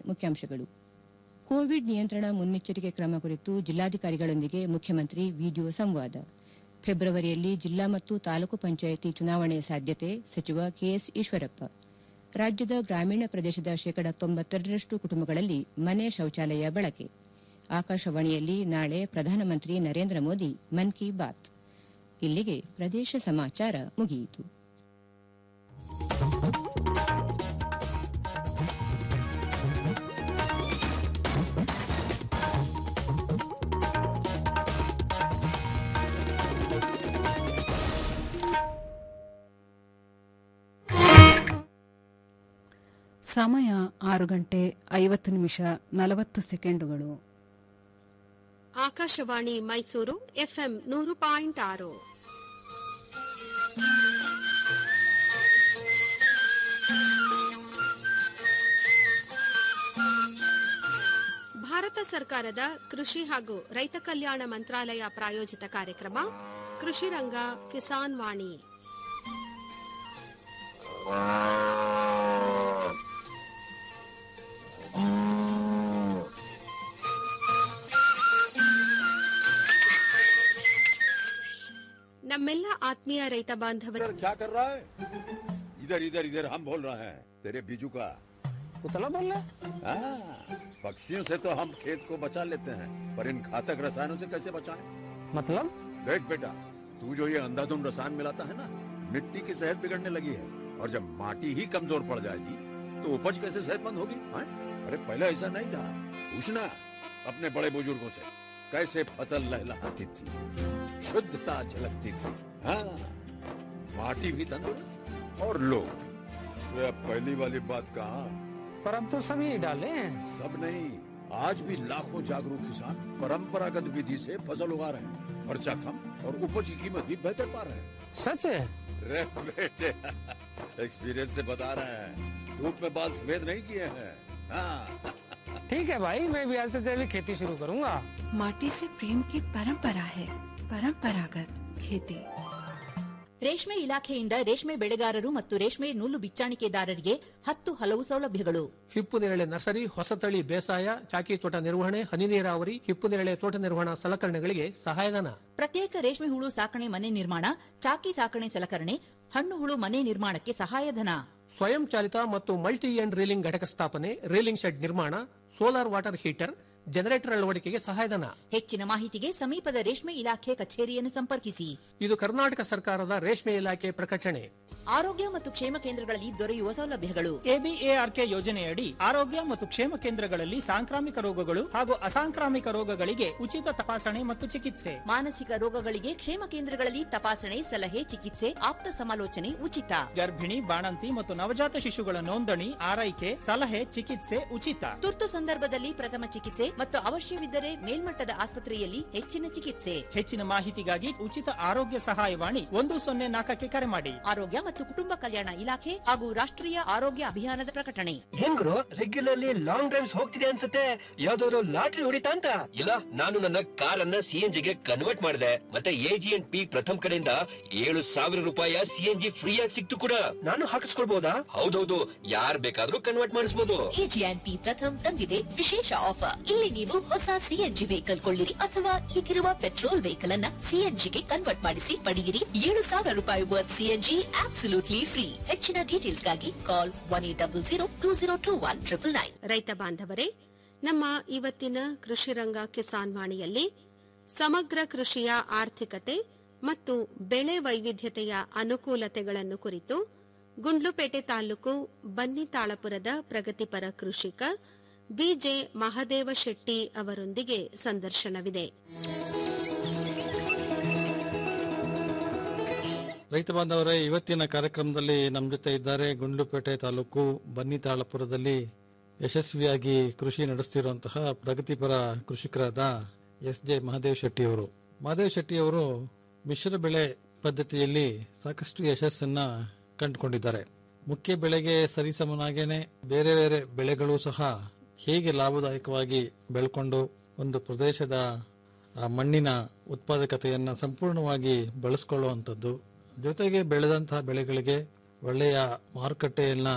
ಮುಖ್ಯಾಂಶಗಳು ಕೋವಿಡ್ ನಿಯಂತ್ರಣ ಮುನ್ನೆಚ್ಚರಿಕೆ ಕ್ರಮ ಕುರಿತು ಜಿಲ್ಲಾಧಿಕಾರಿಗಳೊಂದಿಗೆ ಮುಖ್ಯಮಂತ್ರಿ ವಿಡಿಯೋ ಸಂವಾದ ಫೆಬ್ರವರಿಯಲ್ಲಿ ಜಿಲ್ಲಾ ಮತ್ತು ತಾಲೂಕು ಪಂಚಾಯಿತಿ ಚುನಾವಣೆ ಸಾಧ್ಯತೆ ಸಚಿವ ಕೆಎಸ್ ಈಶ್ವರಪ್ಪ ರಾಜ್ಯದ ಗ್ರಾಮೀಣ ಪ್ರದೇಶದ ಶೇಕಡ ತೊಂಬತ್ತೆರಡರಷ್ಟು ಕುಟುಂಬಗಳಲ್ಲಿ ಮನೆ ಶೌಚಾಲಯ ಬಳಕೆ ಆಕಾಶವಾಣಿಯಲ್ಲಿ ನಾಳೆ ಪ್ರಧಾನಮಂತ್ರಿ ನರೇಂದ್ರ ಮೋದಿ ಮನ್ ಕಿ ಬಾತ್ ಇಲ್ಲಿಗೆ ಪ್ರದೇಶ ಸಮಾಚಾರ ಮುಗಿಯಿತು ಸಮಯ ಆರು ಗಂಟೆ ಐವತ್ತು ನಿಮಿಷ ನಲವತ್ತು ಸೆಕೆಂಡುಗಳು ಆಕಾಶವಾಣಿ ಮೈಸೂರು ಎಫ್ಎಂ ನೂರು ಪಾಯಿಂಟ್ ಆರು ಭಾರತ ಸರ್ಕಾರದ ಕೃಷಿ ಹಾಗೂ ರೈತ ಕಲ್ಯಾಣ ಮಂತ್ರಾಲಯ ಪ್ರಾಯೋಜಿತ ಕಾರ್ಯಕ್ರಮ ಕೃಷಿ ರಂಗ ಕಿಸಾನ್ ವಾಣಿ ನಮ್ಮೆಲ್ಲ ಆತ್ಮೀಯ ರೈತ ಬಾಂಧವರು इधर क्या कर रहा है इधर इधर इधर हम बोल रहे हैं तेरे बीजू का उतला बोल रहा हाँ, पक्षियों से तो हम खेत को बचा लेते हैं पर इन घातक रसायनों से कैसे बचाएं? मतलब देख बेटा तू जो ये अंधाधुंध रसायन मिलाता है ना मिट्टी की सेहत बिगड़ने लगी है और जब माटी ही कमजोर पड़ जाएगी तो उपज कैसे सेहतमंद होगी हाँ? अरे पहले ऐसा नहीं था पूछना अपने बड़े बुजुर्गों से कैसे फसल लहलहाती थी शुद्धता झलकती थी हाँ माटी भी तंदुरुस्त और लोग भी। अरे अब पहली वाली बात कहा पर अब तो सभी डाले हैं सब नहीं आज भी लाखों जागरूक किसान परंपरागत विधि से फसल उगा रहे हैं खर्चा कम और उपज की कीमत भी बेहतर पा रहे हैं सच है रे बेटे एक्सपीरियंस से बता रहे हैं धूप में बाल सफेद नहीं किए हैं हाँ ठीक है भाई मैं भी आज से जैविक खेती शुरू करूंगा माटी से प्रेम की परंपरा है परंपरागत खेती ರೇಷ್ಮೆ ಇಲಾಖೆಯಿಂದ ರೇಷ್ಮೆ ಬೆಳೆಗಾರರು ಮತ್ತು ರೇಷ್ಮೆ ನೂಲು ಬಿಚ್ಚಾಣಿಕೆದಾರರಿಗೆ ಹತ್ತು ಹಲವು ಸೌಲಭ್ಯಗಳು ಹಿಪ್ಪು ನೇರಳೆ ನರ್ಸರಿ ಹೊಸತಳಿ ಬೇಸಾಯ ಚಾಕಿ ತೋಟ ನಿರ್ವಹಣೆ ಹನಿ ನೀರಾವರಿ ಹಿಪ್ಪು ನೇರಳೆ ತೋಟ ನಿರ್ವಹಣಾ ಸಲಕರಣೆಗಳಿಗೆ ಸಹಾಯಧನ ಪ್ರತ್ಯೇಕ ರೇಷ್ಮೆ ಹುಳು ಸಾಕಣೆ ಮನೆ ನಿರ್ಮಾಣ ಚಾಕಿ ಸಾಕಣೆ ಸಲಕರಣೆ ಹಣ್ಣು ಹುಳು ಮನೆ ನಿರ್ಮಾಣಕ್ಕೆ ಸಹಾಯಧನ ಸ್ವಯಂ ಚಾಲಿತ ಮತ್ತು ಮಲ್ಟಿ ಎಂಡ್ ರೀಲಿಂಗ್ ಘಟಕ ಸ್ಥಾಪನೆ ರೀಲಿಂಗ್ ಶೆಡ್ ನಿರ್ಮಾಣ ಸೋಲಾರ್ ವಾಟರ್ ಹೀಟರ್ ಜನರೇಟರ್ ಅಳವಡಿಕೆಗೆ ಸಹಾಯಧನ ಹೆಚ್ಚಿನ ಮಾಹಿತಿಗೆ ಸಮೀಪದ ರೇಷ್ಮೆ ಇಲಾಖೆ ಕಚೇರಿಯನ್ನು ಸಂಪರ್ಕಿಸಿ ಇದು ಕರ್ನಾಟಕ ಸರ್ಕಾರದ ರೇಷ್ಮೆ ಇಲಾಖೆ ಪ್ರಕಟಣೆ ಆರೋಗ್ಯ ಮತ್ತು ಕ್ಷೇಮ ಕೇಂದ್ರಗಳಲ್ಲಿ ದೊರೆಯುವ ಸೌಲಭ್ಯಗಳು ಎಬಿಎಆರ್ಕೆ ಯೋಜನೆಯಡಿ ಆರೋಗ್ಯ ಮತ್ತು ಕ್ಷೇಮ ಕೇಂದ್ರಗಳಲ್ಲಿ ಸಾಂಕ್ರಾಮಿಕ ರೋಗಗಳು ಹಾಗೂ ಅಸಾಂಕ್ರಾಮಿಕ ರೋಗಗಳಿಗೆ ಉಚಿತ ತಪಾಸಣೆ ಮತ್ತು ಚಿಕಿತ್ಸೆ ಮಾನಸಿಕ ರೋಗಗಳಿಗೆ ಕ್ಷೇಮ ಕೇಂದ್ರಗಳಲ್ಲಿ ತಪಾಸಣೆ ಸಲಹೆ ಚಿಕಿತ್ಸೆ ಆಪ್ತ ಸಮಾಲೋಚನೆ ಉಚಿತ ಗರ್ಭಿಣಿ ಬಾಣಂತಿ ಮತ್ತು ನವಜಾತ ಶಿಶುಗಳ ನೋಂದಣಿ ಆರೈಕೆ ಸಲಹೆ ಚಿಕಿತ್ಸೆ ಉಚಿತ ತುರ್ತು ಸಂದರ್ಭದಲ್ಲಿ ಪ್ರಥಮ ಚಿಕಿತ್ಸೆ ಮತ್ತು ಅವಶ್ಯವಿದ್ದರೆ ಮೇಲ್ಮಟ್ಟದ ಆಸ್ಪತ್ರೆಯಲ್ಲಿ ಹೆಚ್ಚಿನ ಚಿಕಿತ್ಸೆ ಹೆಚ್ಚಿನ ಮಾಹಿತಿಗಾಗಿ ಉಚಿತ ಆರೋಗ್ಯ ಸಹಾಯವಾಣಿ ಒಂದು ಸೊನ್ನೆ ನಾಲ್ಕಕ್ಕೆ ಕರೆ ಮಾಡಿ ಆರೋಗ್ಯ ಮತ್ತು ಕುಟುಂಬ ಕಲ್ಯಾಣ ಇಲಾಖೆ ಹಾಗೂ ರಾಷ್ಟ್ರೀಯ ಆರೋಗ್ಯ ಅಭಿಯಾನದ ಪ್ರಕಟಣೆ ಹೆಂಗ್ರು ರೆಗ್ಯುಲರ್ಲಿ ಲಾಂಗ್ ಡ್ರೈವ್ಸ್ ಹೋಗ್ತಿದೆ ಅನ್ಸುತ್ತೆ ಯಾವ್ದಾದ್ರು ಲಾಟ್ರಿ ಹೊಡಿತಾ ಅಂತ ಇಲ್ಲ ನಾನು ನನ್ನ ಕಾರ್ ಅನ್ನ ಸಿಎನ್ಜಿ ಗೆ ಕನ್ವರ್ಟ್ ಮಾಡಿದೆ ಮತ್ತೆ ಎಜಿ ಅಂಡ್ ಪಿ ಪ್ರಥಮ್ ಕಡೆಯಿಂದ ಏಳು ಸಾವಿರ ರೂಪಾಯಿ ಸಿಎನ್ಜಿ ಫ್ರೀ ಆಗಿ ಸಿಕ್ತು ಕೂಡ ನಾನು ಹಾಕಿಸ್ಕೊಳ್ಬಹುದಾ ಹೌದೌದು ಯಾರ್ ಬೇಕಾದ್ರೂ ಕನ್ವರ್ಟ್ ಮಾಡಿಸ್ಬೋದು ಎಜಿಎನ್ಪಿ ಪ್ರಥಮ್ ತಂದಿದೆ ವಿಶೇಷ ಆಫರ್ ಇಲ್ಲಿ ನೀವು ಹೊಸ ಸಿಎನ್ಜಿ ವೆಹಿಕಲ್ ಕೊಳ್ಳಿರಿ ಅಥವಾ ಈಗಿರುವ ಪೆಟ್ರೋಲ್ ವೆಹಿಕಲ್ ಅನ್ನ ಸಿಎನ್ಜಿಗೆ ಕನ್ವರ್ಟ್ ಮಾಡಿಸಿ ಪಡೆಯಿರಿ ಏಳು ಸಾವಿರ ರೂಪಾಯಿ ವರ್ತ್ ಸಿಎನ್ಜಿ ಆಬ್ಸಲ್ಯೂಟ್ಲಿ ಫ್ರೀ ಹೆಚ್ಚಿನ ಡೀಟೇಲ್ಸ್ಗಾಗಿ call one eight double zero two zero two one triple nine ರೈತ ಬಾಂಧವರೇ ನಮ್ಮ ಇವತ್ತಿನ ಕೃಷಿ ರಂಗ ಕಿಸಾನ್ ವಾಣಿಯಲ್ಲಿ ಸಮಗ್ರ ಕೃಷಿಯ ಆರ್ಥಿಕತೆ ಮತ್ತು ಬೆಳೆ ವೈವಿಧ್ಯತೆಯ ಅನುಕೂಲತೆಗಳನ್ನು ಕುರಿತು ಗುಂಡ್ಲುಪೇಟೆ ತಾಲೂಕು ಬನ್ನಿತಾಳಪುರದ ಪ್ರಗತಿಪರ ಕೃಷಿಕ ಬಿಜೆ ಮಹದೇವ ಶೆಟ್ಟಿ ಅವರೊಂದಿಗೆ ಸಂದರ್ಶನವಿದೆ ರೈತ ಬಾಂಧವರೇ ಇವತ್ತಿನ ಕಾರ್ಯಕ್ರಮದಲ್ಲಿ ನಮ್ಮ ಜೊತೆ ಇದ್ದಾರೆ ಗುಂಡ್ಲುಪೇಟೆ ತಾಲೂಕು ಬನ್ನಿತಾಳಪುರದಲ್ಲಿ ಯಶಸ್ವಿಯಾಗಿ ಕೃಷಿ ನಡೆಸ್ತಿರುವಂತಹ ಪ್ರಗತಿಪರ ಕೃಷಿಕರಾದ ಎಸ್ ಜೆ ಮಹಾದೇವ್ ಶೆಟ್ಟಿ ಅವರು ಮಹಾದೇವ್ ಶೆಟ್ಟಿ ಅವರು ಮಿಶ್ರ ಬೆಳೆ ಪದ್ಧತಿಯಲ್ಲಿ ಸಾಕಷ್ಟು ಯಶಸ್ಸನ್ನ ಕಂಡುಕೊಂಡಿದ್ದಾರೆ ಮುಖ್ಯ ಬೆಳೆಗೆ ಸರಿಸಮನಾಗೇನೆ ಬೇರೆ ಬೇರೆ ಬೆಳೆಗಳು ಸಹ ಹೇಗೆ ಲಾಭದಾಯಕವಾಗಿ ಬೆಳ್ಕೊಂಡು ಒಂದು ಪ್ರದೇಶದ ಆ ಮಣ್ಣಿನ ಉತ್ಪಾದಕತೆಯನ್ನ ಸಂಪೂರ್ಣವಾಗಿ ಬಳಸ್ಕೊಳ್ಳುವಂಥದ್ದು ಜೊತೆಗೆ ಬೆಳೆದಂತಹ ಬೆಳೆಗಳಿಗೆ ಒಳ್ಳೆಯ ಮಾರುಕಟ್ಟೆಯನ್ನ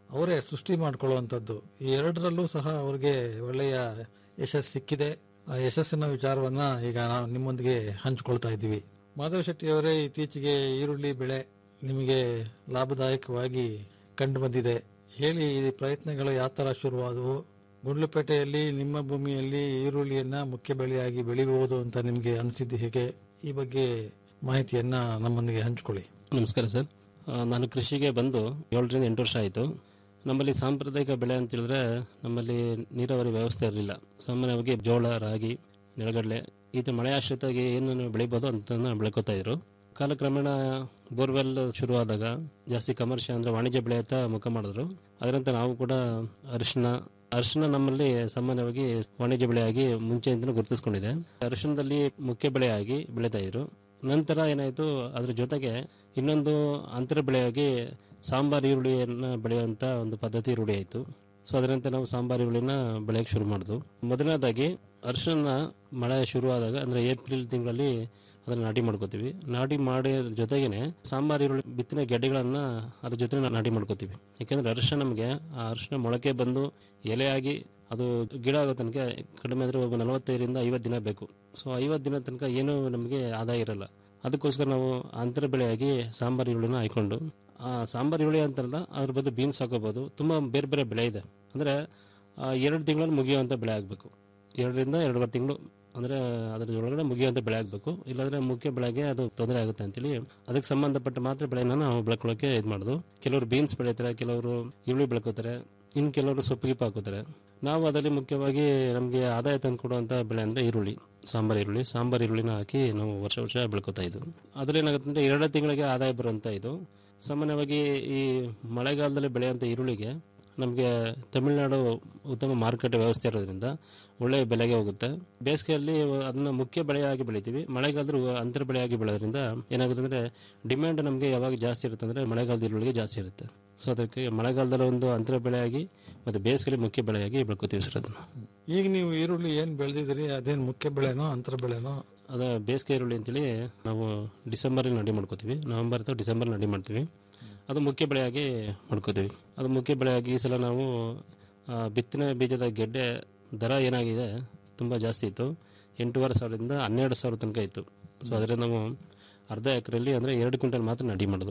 ಅವರೇ ಸೃಷ್ಟಿ ಮಾಡ್ಕೊಳ್ಳುವಂಥದ್ದು ಈ ಎರಡರಲ್ಲೂ ಸಹ ಅವ್ರಿಗೆ ಒಳ್ಳೆಯ ಯಶಸ್ಸು ಸಿಕ್ಕಿದೆ ಆ ಯಶಸ್ಸಿನ ವಿಚಾರವನ್ನ ಈಗ ನಾವು ನಿಮ್ಮೊಂದಿಗೆ ಹಂಚಿಕೊಳ್ತಾ ಇದ್ದೀವಿ ಮಾಧವ ಶೆಟ್ಟಿ ಅವರೇ ಇತ್ತೀಚೆಗೆ ಈರುಳ್ಳಿ ಬೆಳೆ ನಿಮಗೆ ಲಾಭದಾಯಕವಾಗಿ ಕಂಡು ಬಂದಿದೆ ಹೇಳಿ ಈ ಪ್ರಯತ್ನಗಳು ಯಾವ ತರ ಶುರುವಾದವು ಗುಂಡ್ಲುಪೇಟೆಯಲ್ಲಿ ನಿಮ್ಮ ಭೂಮಿಯಲ್ಲಿ ಈರುಳ್ಳಿಯನ್ನ ಮುಖ್ಯ ಬೆಳೆಯಾಗಿ ಬೆಳಿಬಹುದು ಅಂತ ನಿಮಗೆ ಅನಿಸಿದ್ದು ಹೇಗೆ ಈ ಬಗ್ಗೆ ಮಾಹಿತಿಯನ್ನ ನಮ್ಮೊಂದಿಗೆ ಹಂಚಿಕೊಳ್ಳಿ ನಮಸ್ಕಾರ ಸರ್ ಆ, ನಾನು ಕೃಷಿಗೆ ಬಂದು ಏಳರಿಂದ ಎಂಟು ವರ್ಷ ಆಯಿತು ನಮ್ಮಲ್ಲಿ ಸಾಂಪ್ರದಾಯಿಕ ಬೆಳೆ ಅಂತ ಹೇಳಿದ್ರೆ ನಮ್ಮಲ್ಲಿ ನೀರಾವರಿ ವ್ಯವಸ್ಥೆ ಇರಲಿಲ್ಲ ಸಾಮಾನ್ಯವಾಗಿ ಜೋಳ ರಾಗಿ ನೆಲಗಡಲೆ ಈ ಥರ ಮಳೆ ಆಶ್ರಿತವಾಗಿ ಏನನ್ನು ಬೆಳಿಬೋದು ಅಂತ ಬೆಳ್ಕೊತಾ ಇದ್ರು ಕಾಲಕ್ರಮೇಣ ಬೋರ್ವೆಲ್ ಶುರುವಾದಾಗ ಜಾಸ್ತಿ ಕಮರ್ಷಿಯಲ್ ಅಂದರೆ ವಾಣಿಜ್ಯ ಬೆಳೆ ಅಂತ ಮುಖ ಮಾಡಿದ್ರು ಅದರಂತೆ ನಾವು ಕೂಡ ಅರಿಶಿನ ಅರಿಶಿನ ನಮ್ಮಲ್ಲಿ ಸಾಮಾನ್ಯವಾಗಿ ವಾಣಿಜ್ಯ ಬೆಳೆಯಾಗಿ ಮುಂಚೆಯಿಂದಲೂ ಗುರುತಿಸ್ಕೊಂಡಿದೆ ಅರಿಶಿನದಲ್ಲಿ ಮುಖ್ಯ ಬೆಳೆಯಾಗಿ ಬೆಳೀತಾ ಇದ್ರು ನಂತರ ಏನಾಯಿತು ಅದ್ರ ಜೊತೆಗೆ ಇನ್ನೊಂದು ಅಂತರ ಬೆಳೆಯಾಗಿ ಸಾಂಬಾರ್ ಈರುಳ್ಳಿಯನ್ನು ಬೆಳೆಯುವಂಥ ಒಂದು ಪದ್ಧತಿ ರೂಢಿ ಆಯಿತು ಸೊ ಅದರಂತೆ ನಾವು ಸಾಂಬಾರ್ ಈರುಳ್ಳಿನ ಬೆಳೆಯಕ್ಕೆ ಶುರು ಮಾಡಿದ್ವು ಮೊದಲನೇದಾಗಿ ಅರಿಶಿನ ಮಳೆ ಶುರುವಾದಾಗ ಅಂದರೆ ಏಪ್ರಿಲ್ ತಿಂಗಳಲ್ಲಿ ಅದನ್ನು ನಾಟಿ ಮಾಡ್ಕೋತೀವಿ ನಾಟಿ ಮಾಡಿ ಜೊತೆಗೇನೆ ಸಾಂಬಾರ್ ಈರುಳ್ಳಿ ಬಿತ್ತನೆ ಗೆಡ್ಡೆಗಳನ್ನು ಅದ್ರ ಜೊತೆ ನಾಟಿ ಮಾಡ್ಕೋತೀವಿ ಯಾಕೆಂದರೆ ಅರಿಶಿನ ನಮಗೆ ಆ ಅರಿಶಿನ ಮೊಳಕೆ ಬಂದು ಎಲೆಯಾಗಿ ಅದು ಗಿಡ ಆಗೋ ತನಕ ಕಡಿಮೆ ಅಂದರೆ ಒಬ್ಬ ನಲವತ್ತೈದರಿಂದ ಐವತ್ತು ದಿನ ಬೇಕು ಸೊ ಐವತ್ತು ದಿನ ತನಕ ಏನೂ ನಮಗೆ ಆದಾಯ ಇರಲ್ಲ ಅದಕ್ಕೋಸ್ಕರ ನಾವು ಅಂತರ ಬೆಳೆಯಾಗಿ ಸಾಂಬಾರ್ ಈರುಳ್ಳಿನ ಹಾಕೊಂಡು ಆ ಸಾಂಬಾರ್ ಈರುಳ್ಳಿ ಅಂತಲ್ಲ ಅದ್ರ ಬದಲು ಬೀನ್ಸ್ ಹಾಕೋಬೋದು ತುಂಬ ಬೇರೆ ಬೇರೆ ಬೆಳೆ ಇದೆ ಅಂದರೆ ಎರಡು ತಿಂಗಳಲ್ಲಿ ಮುಗಿಯುವಂಥ ಬೆಳೆ ಆಗಬೇಕು ಎರಡರಿಂದ ಎರಡೂವರೆ ತಿಂಗಳು ಅಂದರೆ ಅದ್ರ ಒಳಗಡೆ ಮುಗಿಯುವಂಥ ಬೆಳೆ ಆಗಬೇಕು ಇಲ್ಲಾಂದರೆ ಮುಖ್ಯ ಬೆಳೆಗೆ ಅದು ತೊಂದರೆ ಆಗುತ್ತೆ ಅಂತೇಳಿ ಅದಕ್ಕೆ ಸಂಬಂಧಪಟ್ಟ ಮಾತ್ರ ಬೆಳೆನ ನಾವು ಬೆಳ್ಕೊಳ್ಳೋಕೆ ಇದು ಮಾಡೋದು ಕೆಲವರು ಬೀನ್ಸ್ ಬೆಳೀತಾರೆ ಕೆಲವರು ಈರುಳ್ಳಿ ಬೆಳ್ಕೋತಾರೆ ಇನ್ನು ಕೆಲವರು ಸೊಪ್ಪು ಗಿಪ್ಪು ಹಾಕೋತಾರೆ ನಾವು ಅದರಲ್ಲಿ ಮುಖ್ಯವಾಗಿ ನಮಗೆ ಆದಾಯ ತಂದು ಕೊಡುವಂಥ ಬೆಳೆ ಅಂದರೆ ಈರುಳ್ಳಿ ಸಾಂಬಾರ್ ಈರುಳ್ಳಿ ಸಾಂಬಾರ್ ಈರುಳ್ಳಿನ ಹಾಕಿ ನಾವು ವರ್ಷ ವರ್ಷ ಬೆಳ್ಕೊತಾ ಇದ್ವು ಅದ್ರಲ್ಲಿ ಏನಾಗುತ್ತೆ ಅಂದರೆ ಎರಡು ತಿಂಗಳಿಗೆ ಆದಾಯ ಬರುವಂಥ ಇದು ಸಾಮಾನ್ಯವಾಗಿ ಈ ಮಳೆಗಾಲದಲ್ಲಿ ಬೆಳೆಯುವಂಥ ಈರುಳ್ಳಿಗೆ ನಮಗೆ ತಮಿಳುನಾಡು ಉತ್ತಮ ಮಾರುಕಟ್ಟೆ ವ್ಯವಸ್ಥೆ ಇರೋದ್ರಿಂದ ಒಳ್ಳೆಯ ಬೆಲೆಗೆ ಹೋಗುತ್ತೆ ಬೇಸಿಗೆಯಲ್ಲಿ ಅದನ್ನ ಮುಖ್ಯ ಬೆಳೆಯಾಗಿ ಬೆಳಿತೀವಿ ಮಳೆಗಾಲದಲ್ಲಿ ಅಂತರ ಬೆಳೆಯಾಗಿ ಬೆಳೆಯೋದ್ರಿಂದ ಏನಾಗುತ್ತೆ ಅಂದರೆ ಡಿಮ್ಯಾಂಡ್ ನಮಗೆ ಯಾವಾಗ ಜಾಸ್ತಿ ಇರುತ್ತೆ ಅಂದರೆ ಮಳೆಗಾಲದ ಈರುಳ್ಳಿಗೆ ಜಾಸ್ತಿ ಇರುತ್ತೆ ಸೊ ಅದಕ್ಕೆ ಮಳೆಗಾಲದಲ್ಲಿ ಒಂದು ಅಂತರ ಬೆಳೆಯಾಗಿ ಮತ್ತು ಬೇಸಿಗೆಯಲ್ಲಿ ಮುಖ್ಯ ಬೆಳೆಯಾಗಿ ಬೆಳ್ಕೊತೀವಿ ಸರ್ ಅದನ್ನು ಈಗ ನೀವು ಈರುಳ್ಳಿ ಏನ್ ಬೆಳೆದಿದ್ರಿ ಅದೇನ್ ಮುಖ್ಯ ಬೆಳೆನೋ ಅಂತರ ಬೆಳೆನೋ ಅದ ಬೇಸಿಗೆ ಈರುಳ್ಳಿ ಅಂತೇಳಿ ನಾವು ಡಿಸೆಂಬರಲ್ಲಿ ನಾಟಿ ಮಾಡ್ಕೋತೀವಿ ನವೆಂಬರ್ ಅಥವಾ ಡಿಸೆಂಬರ್ ನಾಟಿ ಮಾಡ್ತೀವಿ ಅದು ಮುಖ್ಯ ಬೆಳೆಯಾಗಿ ಮಾಡ್ಕೋತೀವಿ ಅದು ಮುಖ್ಯ ಬೆಳೆಯಾಗಿ ಈ ಸಲ ನಾವು ಆ, ಬಿತ್ತನೆ ಬೀಜದ ಗೆಡ್ಡೆ ದರ ಏನಾಗಿದೆ ತುಂಬ ಜಾಸ್ತಿ ಇತ್ತು ಎಂಟೂವರೆ ಸಾವಿರದಿಂದ ಹನ್ನೆರಡು ಸಾವಿರ ತನಕ ಇತ್ತು ಸೊ ಅದರಿಂದ ನಾವು ಅರ್ಧ ಎಕರೆಯಲ್ಲಿ ಅಂದರೆ ಎರಡು ಕ್ವಿಂಟಲ್ ಮಾತ್ರ ನಾಟಿ ಮಾಡೋದು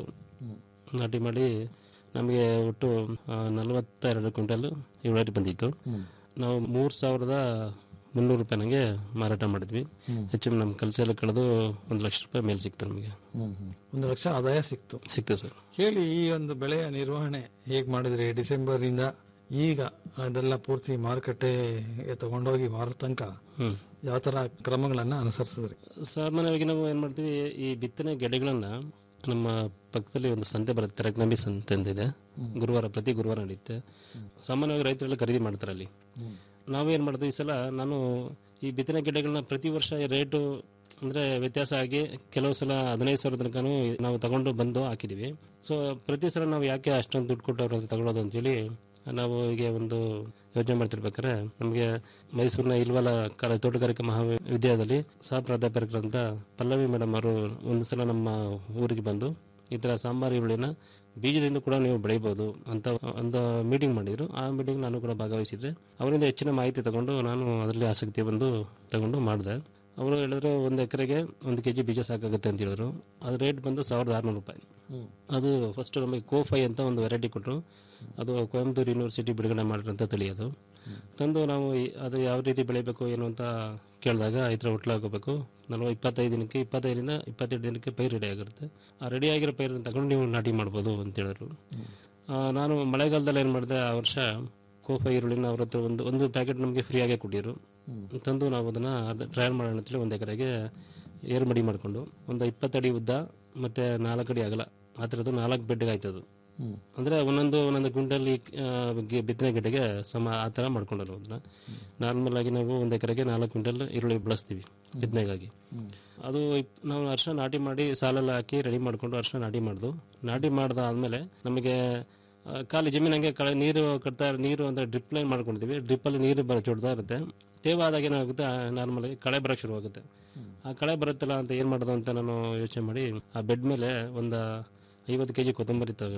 ನಾಟಿ ಮಾಡಿ ನಮಗೆ ಒಟ್ಟು ಆ, ನಲವತ್ತೆರಡು ಕ್ವಿಂಟಲ್ ಇಳುವರಿ ಬಂದಿತ್ತು ನಾವು ಮೂರು ಸಾವಿರದ ಮುನ್ನೂರು ರೂಪಾಯಿ ನನಗೆ ಮಾರಾಟ ಮಾಡಿದ್ವಿ ಹೆಚ್ಚು ನಮ್ಮ ಕಲ್ಚರ್ ಕಳೆದು ಒಂದು ಲಕ್ಷ ರೂಪಾಯಿ ಮೇಲೆ ಸಿಕ್ತು ನಮಗೆ ಒಂದು ಲಕ್ಷ ಆದಾಯ ಸಿಕ್ತು ಸಿಕ್ತು ಸರ್ ಹೇಳಿ ಈ ಒಂದು ಬೆಳೆಯ ನಿರ್ವಹಣೆ ಹೇಗ್ ಮಾಡಿದ್ರಿ ಡಿಸೆಂಬರ್ ಇಂದ ಈಗ ಅದೆಲ್ಲ ಪೂರ್ತಿ ಮಾರುಕಟ್ಟೆಗೆ ತಗೊಂಡೋಗಿ ಮಾರೋ ತನಕ ಯಾವ ತರ ಕ್ರಮಗಳನ್ನ ಅನುಸರಿಸಿದ್ರಿ ಸಾಮಾನ್ಯವಾಗಿ ನಾವು ಏನು ಮಾಡ್ತೀವಿ ಈ ಬಿತ್ತನೆ ಗೆಡ್ಡೆಗಳನ್ನ ನಮ್ಮ ಪಕ್ಕದಲ್ಲಿ ಒಂದು ಸಂತೆ ಬರುತ್ತೆ ತೆರಗ್ನಂಬಿ ಸಂತೆ ಅಂತ ಇದೆ ಗುರುವಾರ ಪ್ರತಿ ಗುರುವಾರ ನಡೆಯುತ್ತೆ ಸಾಮಾನ್ಯವಾಗಿ ರೈತರೆಲ್ಲ ಖರೀದಿ ಮಾಡ್ತಾರೆ ಅಲ್ಲಿ ನಾವೇನು ಮಾಡಿದ್ವಿ ಈ ಸಲ ನಾನು ಈ ಬಿತ್ತನೆ ಗಿಡಗಳನ್ನ ಪ್ರತಿ ವರ್ಷ ರೇಟು ಅಂದರೆ ವ್ಯತ್ಯಾಸ ಆಗಿ ಕೆಲವು ಸಲ ಹದಿನೈದು ಸಾವಿರ ತನಕನೂ ನಾವು ತಗೊಂಡು ಬಂದು ಹಾಕಿದ್ದೀವಿ ಸೊ ಪ್ರತಿ ಸಲ ನಾವು ಯಾಕೆ ಅಷ್ಟೊಂದು ದುಡ್ಡು ಕೊಟ್ಟು ಅವ್ರ ಹತ್ರ ತಗೊಳ್ಳೋದು ಅಂತೇಳಿ ನಾವು ಈಗ ಒಂದು ಯೋಚನೆ ಮಾಡ್ತಿರ್ಬೇಕಾದ್ರೆ ನಮಗೆ ಮೈಸೂರಿನ ಇಲ್ವಾಲ ಕಲ ತೋಟಗಾರಿಕಾ ಮಹಾವಿದ್ಯಾಲಯದಲ್ಲಿ ಸಹ ಪ್ರಾಧ್ಯಾಪಕರಂತ ಪಲ್ಲವಿ ಮೇಡಮ್ ಅವರು ಒಂದು ಸಲ ನಮ್ಮ ಊರಿಗೆ ಬಂದು ಈ ಥರ ಸಾಂಬಾರು ಈರುಳ್ಳಿನ ಬೀಜದಿಂದ ಕೂಡ ನೀವು ಬೆಳಿಬೋದು ಅಂತ ಒಂದು ಮೀಟಿಂಗ್ ಮಾಡಿದ್ರು ಆ ಮೀಟಿಂಗ್ ನಾನು ಕೂಡ ಭಾಗವಹಿಸಿದ್ದೆ ಅವರಿಂದ ಹೆಚ್ಚಿನ ಮಾಹಿತಿ ತಗೊಂಡು ನಾನು ಅದರಲ್ಲಿ ಆಸಕ್ತಿ ಬಂದು ತಗೊಂಡು ಮಾಡಿದೆ ಅವರು ಹೇಳಿದ್ರು ಒಂದು ಎಕರೆಗೆ ಒಂದು ಕೆ ಜಿ ಬೀಜ ಸಾಕಾಗುತ್ತೆ ಅಂತ ಹೇಳಿದ್ರು ಅದು ರೇಟ್ ಬಂದು ಸಾವಿರದ ಆರುನೂರು ರೂಪಾಯಿ ಅದು ಫಸ್ಟ್ ನಮಗೆ ಕೋಫೈ ಅಂತ ಒಂದು ವೆರೈಟಿ ಕೊಟ್ಟರು ಅದು ಕೊಯಂಬತ್ತೂರು ಯೂನಿವರ್ಸಿಟಿ ಬಿಡುಗಡೆ ಮಾಡಿರೋಂಥ ತಳಿ ಅದು ತಂದು ನಾವು ಈ- ಅದು ಯಾವ ರೀತಿ ಬೆಳಿಬೇಕು ಏನು ಅಂತ ಕೇಳಿದಾಗ ಈ ಥರ ಹೋಗ್ಬೇಕು ನಲ್ವ ಇಪ್ಪತ್ತೈದು ದಿನಕ್ಕೆ ಇಪ್ಪತ್ತೈದರಿಂದ ಇಪ್ಪತ್ತೆರಡು ದಿನಕ್ಕೆ ಪೈರು ರೆಡಿ ಆಗಿರುತ್ತೆ ಆ ರೆಡಿ ಆಗಿರೋ ಪೈರನ್ನು ತಗೊಂಡು ನೀವು ನಾಟಿ ಮಾಡ್ಬೋದು ಅಂತ ಹೇಳಿದ್ರು ಆ, ನಾನು ಮಳೆಗಾಲದಲ್ಲಿ ಏನು ಮಾಡಿದೆ ಆ ವರ್ಷ ಕೋಫ ಈರುಳ್ಳಿನ ಅವ್ರ ಹತ್ರ ಒಂದು ಒಂದು ಪ್ಯಾಕೆಟ್ ನಮಗೆ ಫ್ರೀಯಾಗೆ ಕೊಟ್ಟಿರು ತಂದು ನಾವು ಅದನ್ನು ಟ್ರಯಲ್ ಮಾಡೋಣ ಅಂತೇಳಿ ಒಂದು ಎಕರೆಗೆ ಏರು ಮಡಿ ಮಾಡಿಕೊಂಡು ಒಂದು ಇಪ್ಪತ್ತಡಿ ಉದ್ದ ಮತ್ತು ನಾಲ್ಕು ಅಡಿ ಅಗಲ ಆ ಥರದ್ದು ನಾಲ್ಕು ಬೆಡ್ಗೆ ಆಯ್ತದು ಅಂದರೆ ಒಂದೊಂದು ಒಂದೊಂದು ಕ್ವಿಂಟಲ್ ಈ, ಆ, ಗೆ- ಬಿತ್ತನೆ ಗಿಡಗೆ ಸಮ ಆ ಥರ ಮಾಡ್ಕೊಂಡು ನಾವು ಅದನ್ನ ನಾರ್ಮಲ್ ಆಗಿ ನಾವು ಒಂದು ಎಕರೆಗೆ ನಾಲ್ಕು ಕ್ವಿಂಟಲ್ ಈರುಳ್ಳಿ ಬಳಸ್ತೀವಿ ಬಿತ್ತನೆಗಾಗಿ ಅದು ಇಪ್- ನಾವು ಅರ್ಶನ ನಾಟಿ ಮಾಡಿ ಸಾಲೆಲ್ಲ ಹಾಕಿ ರೆಡಿ ಮಾಡ್ಕೊಂಡು ಅರ್ಶನ ನಾಟಿ ಮಾಡ್ದು ನಾಟಿ ಮಾಡ್ದಾದ್ಮೇಲೆ ನಮಗೆ ಆ, ಖಾಲಿ ಜಮೀನು ಹಂಗೆ ಕಳೆ ನೀರು ಕಟ್ತಾ ನೀರು ಅಂತ ಡ್ರಿಪ್ ಲೈನ್ ಮಾಡ್ಕೊಂಡಿದ್ದೀವಿ ಡ್ರಿಪ್ಪಲ್ಲಿ ನೀರು ಬರ ಜೊಡ್ತಾ ಇರುತ್ತೆ ತೇವ ಆದಾಗ ಏನಾಗುತ್ತೆ ನಾರ್ಮಲ್ ಆಗಿ ಕಳೆ ಬರೋಕ್ಕೆ ಶುರುವಾಗುತ್ತೆ ಆ ಕಳೆ ಬರುತ್ತಲ್ಲ ಅಂತ ಏನು ಮಾಡೋದು ಅಂತ ನಾನು ಯೋಚನೆ ಮಾಡಿ ಆ ಬೆಡ್ ಮೇಲೆ ಒಂದು ಐವತ್ತು ಕೆ ಜಿ ಕೊತ್ತಂಬರಿ ತಗೊಂಡು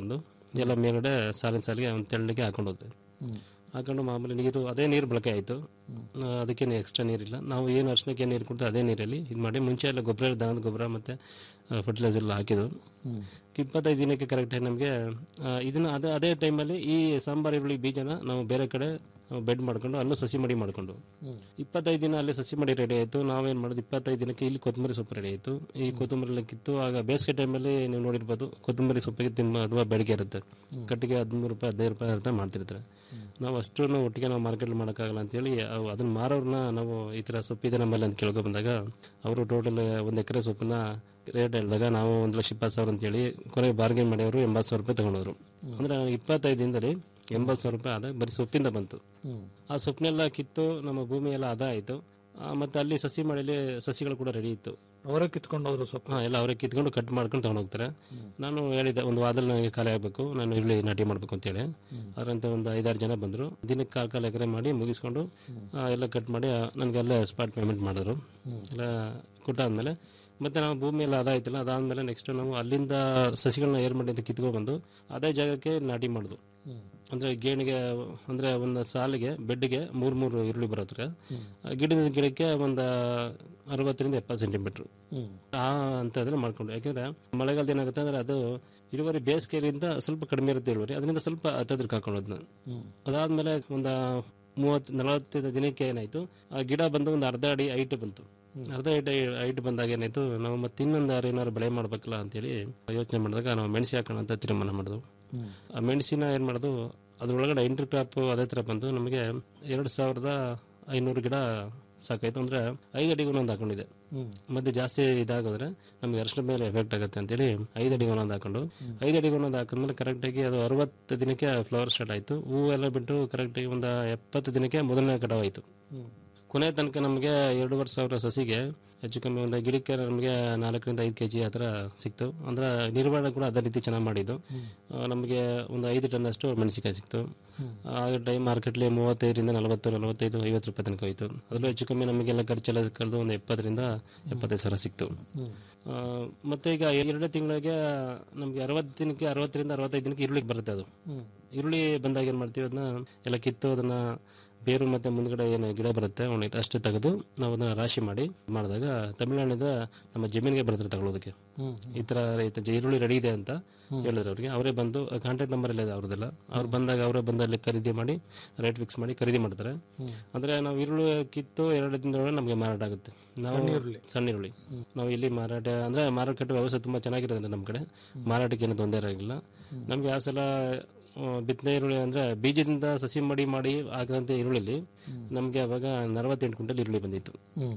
ಎಲ್ಲ ಮೇಲ್ಗಡೆ ಸಾಲಿನ ಸಾಲಿಗೆ ಒಂದು ತೆಳ್ಳಗೆ ಹಾಕೊಂಡು ಹೋಗ್ತೇವೆ ಹಾಕೊಂಡು ಮಾಮೂಲಿ ನೀರು ಅದೇ ನೀರು ಬಳಕೆ ಆಯಿತು ಅದಕ್ಕೇನು ಎಕ್ಸ್ಟ್ರಾ ನೀರಿಲ್ಲ ನಾವು ಏನು ಅರ್ಶನಕ್ಕೆ ಏನು ನೀರು ಕೊಡ್ತೀವಿ ಅದೇ ನೀರಲ್ಲಿ ಇದು ಮಾಡಿ ಮುಂಚೆ ಎಲ್ಲ ಗೊಬ್ಬರ ದನದ ಗೊಬ್ಬರ ಮತ್ತು ಫರ್ಟಿಲೈಸರ್ ಎಲ್ಲ ಹಾಕಿದ್ದು ಇಪ್ಪತ್ತೈದು ದಿನಕ್ಕೆ ಕರೆಕ್ಟಾಗಿ ನಮಗೆ ಇದನ್ನು ಅದೇ ಅದೇ ಟೈಮಲ್ಲಿ ಈ ಸಾಂಬಾರ್ ಈರುಳ್ಳಿ ಬೀಜನ ನಾವು ಬೇರೆ ಕಡೆ ಬೆಡ್ ಮಾಡ್ಕೊಂಡು ಅಲ್ಲೂ ಸಸಿ ಮಡಿ ಮಾಡ್ಕೊಂಡು ಇಪ್ಪತ್ತೈದು ದಿನ ಅಲ್ಲಿ ಸಸಿ ಮಡಿ ರೆಡಿ ಆಯಿತು ನಾವೇನು ಮಾಡೋದು ಇಪ್ಪತ್ತೈದು ದಿನಕ್ಕೆ ಇಲ್ಲಿ ಕೊತ್ತಂಬರಿ ಸೊಪ್ಪು ರೆಡಿ ಆಯಿತು ಈ ಕೊತ್ತಂಬರಿ ಎಲ್ಲ ಕಿತ್ತು ಆಗ ಬೇಸಿಗೆ ಟೈಮಲ್ಲಿ ನೀವು ನೋಡಿರ್ಬೋದು ಕೊತ್ತಂಬರಿ ಸೊಪ್ಪಿಗೆ ತುಂಬ ಅಥವಾ ಬೇಡಿಕೆ ಇರುತ್ತೆ ಕಟ್ಟಿಗೆ ಹದಿಮೂರು ರೂಪಾಯಿ ಹದಿನೈದು ರೂಪಾಯಿ ಅಂತ ಮಾಡ್ತಿರ್ತಾರೆ ನಾವು ಅಷ್ಟು ಒಟ್ಟಿಗೆ ನಾವು ಮಾರ್ಕೆಟ್ ಮಾಡೋಕ್ಕಾಗಲ್ಲ ಅಂತೇಳಿ ಅವು ಅದನ್ನ ಮಾರೋರ್ನ ನಾವು ಈ ಥರ ಸೊಪ್ಪಿದೆ ನಮ್ಮಲ್ಲಿ ಅಂತ ಕೇಳ್ಕೊ ಬಂದಾಗ ಅವರು ಟೋಟಲ್ ಒಂದು ಎಕರೆ ಸೊಪ್ಪನ್ನ ರೇಟ್ ಹೇಳಿದಾಗ ನಾವು ಒಂದು ಲಕ್ಷ ಇಪ್ಪತ್ತು ಸಾವಿರ ಅಂತೇಳಿ ಕೊನೆಗೆ ಬಾರ್ಗೇನ್ ಮಾಡಿ ಅವರು ಎಂಬತ್ತು ಸಾವಿರ ರೂಪಾಯಿ ತಗೊಂಡವರು ಅಂದರೆ ಇಪ್ಪತ್ತೈದು ದಿನದಲ್ಲಿ ಎಂಬತ್ತು ಸಾವಿರ ರೂಪಾಯಿ ಆದ ಬರೀ ಸೊಪ್ಪಿಂದ ಬಂತು ಆ ಸೊಪ್ಪನ್ನೆಲ್ಲ ಕಿತ್ತು ನಮ್ಮ ಭೂಮಿ ಎಲ್ಲ ಅದ ಆಯಿತು ಮತ್ತು ಅಲ್ಲಿ ಸಸಿ ಮಾಡಲಿ ಸಸಿಗಳು ಕೂಡ ರೆಡಿ ಇತ್ತು ಅವರೇ ಕಿತ್ಕೊಂಡು ಹೋದ್ರು ಸೊಪ್ಪು ಹಾಂ ಎಲ್ಲ ಅವರೇ ಕಿತ್ಕೊಂಡು ಕಟ್ ಮಾಡ್ಕೊಂಡು ತಗೊಂಡು ಹೋಗ್ತಾರೆ ನಾನು ಹೇಳಿದ್ದೆ ಒಂದು ವಾರದಲ್ಲಿ ನನಗೆ ಖಾಲಿ ಆಗಬೇಕು ನಾನು ಇಲ್ಲಿ ನಾಟಿ ಮಾಡಬೇಕು ಅಂತೇಳಿ ಅದರಂತೆ ಒಂದು ಐದಾರು ಜನ ಬಂದರು ದಿನಕ್ಕೆ ಕಾಲು ಕಾಲು ಎಕರೆ ಮಾಡಿ ಮುಗಿಸ್ಕೊಂಡು ಆ, ಎಲ್ಲ ಕಟ್ ಮಾಡಿ ಆ, ನನಗೆ ಅಲ್ಲೇ ಸ್ಪಾಟ್ ಪೇಮೆಂಟ್ ಮಾಡಿದ್ರು ಎಲ್ಲ ಕೊಟ್ಟಾದ್ಮೇಲೆ ಮತ್ತೆ ನಾವು ಭೂಮಿ ಎಲ್ಲ ಅದಾಯ್ತಲ್ಲ ಅದಾದ್ಮೇಲೆ ನೆಕ್ಸ್ಟ್ ನಾವು ಅಲ್ಲಿಂದ ಸಸಿಗಳನ್ನ ಏರ್ ಮಾಡಿ ಅಂತ ಕಿತ್ಕೊಂಡು ಬಂದು ಅದೇ ಜಾಗಕ್ಕೆ ನಾಟಿ ಮಾಡೋದು ಅಂದ್ರೆ ಗೇಣಿಗೆ ಅಂದ್ರೆ ಒಂದು ಸಾಲಿಗೆ ಬೆಡ್ಗೆ ಮೂರ್ ಮೂರು ಈರುಳ್ಳಿ ಬರತ್ರೆ ಗಿಡದ ಗಿಡಕ್ಕೆ ಒಂದು ಅರವತ್ತರಿಂದ ಎಪ್ಪತ್ತು ಸೆಂಟಿಮೀಟರ್ ಆ ಅಂತಂದ್ರೆ ಮಾಡ್ಕೊಂಡು ಯಾಕಂದ್ರೆ ಮಳೆಗಾಲದ ಏನಾಗುತ್ತೆ ಅಂದ್ರೆ ಅದು ಇಳುವರಿ ಬೇಸಿಗೆಯಿಂದ ಸ್ವಲ್ಪ ಕಡಿಮೆ ಇರುತ್ತೆ ಇಳುವರಿ ಅದರಿಂದ ಸ್ವಲ್ಪ ಹತ್ತದ್ರಕ್ಕೆ ಹಾಕೊಳ್ಳೋದನ್ನ ಅದಾದ್ಮೇಲೆ ಒಂದು ಮೂವತ್ತು ನಲವತ್ತೈದು ದಿನಕ್ಕೆ ಏನಾಯ್ತು ಆ ಗಿಡ ಬಂದು ಒಂದು ಅರ್ಧ ಅಡಿ ಹೈಟ್ ಬಂತು ಅರ್ಧ ಹೈಟ್ ಹೈಟ್ ಬಂದಾಗ ಏನಾಯ್ತು ನಾವು ಮತ್ತೆ ಇನ್ನೊಂದು ಆರು ಏನಾದ್ರು ಬೆಳೆ ಮಾಡ್ಬೇಕಲ್ಲ ಅಂತೇಳಿ ಯೋಚನೆ ಮಾಡಿದಾಗ ನಾವು ಮೆಣಸಿ ಹಾಕೋಣ ಅಂತ ತೀರ್ಮಾನ ಮಾಡಿದ್ವು ಆ ಮೆಣಸಿನ ಏನು ಮಾಡೋದು ಅದ್ರೊಳಗಡೆ ಇಂಟರ್ ಕ್ರಾಪ್ ಅದೇ ಥರ ಬಂದು ನಮಗೆ ಎರಡು ಸಾವಿರದ ಐನೂರು ಗಿಡ ಸಾಕಾಯ್ತು ಅಂದ್ರೆ ಐದು ಅಡಿಗೆ ಒಂದೊಂದು ಹಾಕೊಂಡಿದೆ ಮತ್ತೆ ಜಾಸ್ತಿ ಇದಾಗೋದ್ರೆ ನಮ್ಗೆ ಅರಿಶಿನ ಮೇಲೆ ಎಫೆಕ್ಟ್ ಆಗುತ್ತೆ ಅಂತೇಳಿ ಐದು ಅಡಿಗೆ ಒಂದೊಂದು ಹಾಕೊಂಡು ಐದು ಅಡಿಗೆ ಒಂದೊಂದು ಹಾಕಿದ್ಮೇಲೆ ಕರೆಕ್ಟಾಗಿ ಅದು ಅರವತ್ತು ದಿನಕ್ಕೆ ಫ್ಲವರ್ ಸ್ಟಾರ್ಟ್ ಆಯಿತು ಹೂವೆಲ್ಲ ಬಿಟ್ಟು ಕರೆಕ್ಟಾಗಿ ಒಂದು ಎಪ್ಪತ್ತು ದಿನಕ್ಕೆ ಮೊದಲನೇ ಕಟಾವಾಯಿತು ಕೊನೆ ತನಕ ನಮಗೆ ಎರಡೂವರೆ ಸಾವಿರ ಸಸಿಗೆ ಹೆಚ್ಚು ಕಮ್ಮಿ ಒಂದು ಗಿಡಕ್ಕೆ ನಮಗೆ ನಾಲ್ಕರಿಂದ ಐದು ಕೆ ಜಿ ಆ ಥರ ಸಿಕ್ತು ಅಂದ್ರೆ ನಿರ್ವಹಣೆ ಕೂಡ ಅದೇ ರೀತಿ ಚೆನ್ನಾಗಿ ಮಾಡಿದ್ದು ಆ, ನಮಗೆ ಒಂದು ಐದು ಟನ್ ಅಷ್ಟು ಮೆಣಸಿಕಾಯಿ ಸಿಕ್ತು ಆಗ ಟೈಮ್ ಮಾರ್ಕೆಟ್ಲಿ ಮೂವತ್ತೈದರಿಂದ ನಲವತ್ತು ನಲವತ್ತೈದು ಐವತ್ತು ರೂಪಾಯಿ ತನಕ ಹೋಯಿತು ಅದರಲ್ಲೂ ಹೆಚ್ಚು ಕಮ್ಮಿ ನಮಗೆಲ್ಲ ಖರ್ಚೆಲ್ಲ ಕಳೆದು ಒಂದು ಎಪ್ಪತ್ತರಿಂದ ಎಪ್ಪತ್ತೈದು ಸಾವಿರ ಸಿಕ್ತು ಆ, ಮತ್ತೆ ಈಗ ಎರಡೇ ತಿಂಗಳಿಗೆ ನಮಗೆ ಅರವತ್ತು ದಿನಕ್ಕೆ ಅರವತ್ತರಿಂದ ಅರವತ್ತೈದು ದಿನಕ್ಕೆ ಈರುಳ್ಳಿಗೆ ಬರುತ್ತೆ ಅದು ಈರುಳ್ಳಿ ಬಂದಾಗ ಏನು ಮಾಡ್ತೀವಿ ಅದನ್ನ ಎಲ್ಲ ಕಿತ್ತು ಅದನ್ನ ಬೇರು ಮತ್ತೆ ಮುಂದ್ಗಡೆ ಏನು ಗಿಡ ಬರುತ್ತೆ ಅವನ್ನ ಅಷ್ಟು ತೆಗೆದು ನಾವು ಅದನ್ನ ರಾಶಿ ಮಾಡಿ ಮಾಡಿದಾಗ ತಮಿಳುನಾಡಿಂದ ನಮ್ಮ ಜಮೀನಿಗೆ ಬರ್ತಾರೆ ತಗೊಳ್ಳೋದಕ್ಕೆ ಈ ತರ ರೈತ ಜ- ಈರುಳ್ಳಿ ರೆಡಿ ಇದೆ ಅಂತ ಹೇಳಿದ್ರು ಅವ್ರಿಗೆ ಅವರೇ ಬಂದು ಕಾಂಟ್ಯಾಕ್ಟ್ ನಂಬರ್ ಎಲ್ಲ ಇದೆ ಅವ್ರದ್ದೆಲ್ಲ ಅವ್ರು ಬಂದಾಗ ಅವರೇ ಬಂದು ಅಲ್ಲಿ ಖರೀದಿ ಮಾಡಿ ರೇಟ್ ಫಿಕ್ಸ್ ಮಾಡಿ ಖರೀದಿ ಮಾಡ್ತಾರೆ ಅಂದ್ರೆ ನಾವು ಈರುಳ್ಳಿ ಕಿತ್ತು ಎರಡು ದಿನದೊಳಗೆ ನಮಗೆ ಮಾರಾಟ ಆಗುತ್ತೆ ನಾವು ಸಣ್ಣ ಈರುಳ್ಳಿ. ಸಣ್ಣ ಈರುಳ್ಳಿ ನಾವು ಇಲ್ಲಿ ಮಾರಾಟ ಅಂದ್ರೆ ಮಾರುಕಟ್ಟೆ ವ್ಯವಸ್ಥೆ ತುಂಬಾ ಚೆನ್ನಾಗಿರೋದ್ರಿಂದ ನಮ್ಮ ಕಡೆ ಮಾರಾಟಕ್ಕೆ ಏನು ತೊಂದರೆ ಆಗಿಲ್ಲ ನಮ್ಗೆ ಆ ಸಲ ಆ, ಬಿತ್ತನೆ ಈರುಳ್ಳಿ ಅಂದ್ರೆ ಬೀಜದಿಂದ ಸಸಿ ಮಡಿ ಮಾಡಿ ಹಾಕಿದಂತ ಈರುಳ್ಳಿಲಿ ನಮ್ಗೆ ಅವಾಗ ನಲವತ್ತೆಂಟು ಕ್ವಿಂಟಲ್ ಈರುಳ್ಳಿ ಬಂದಿತ್ತು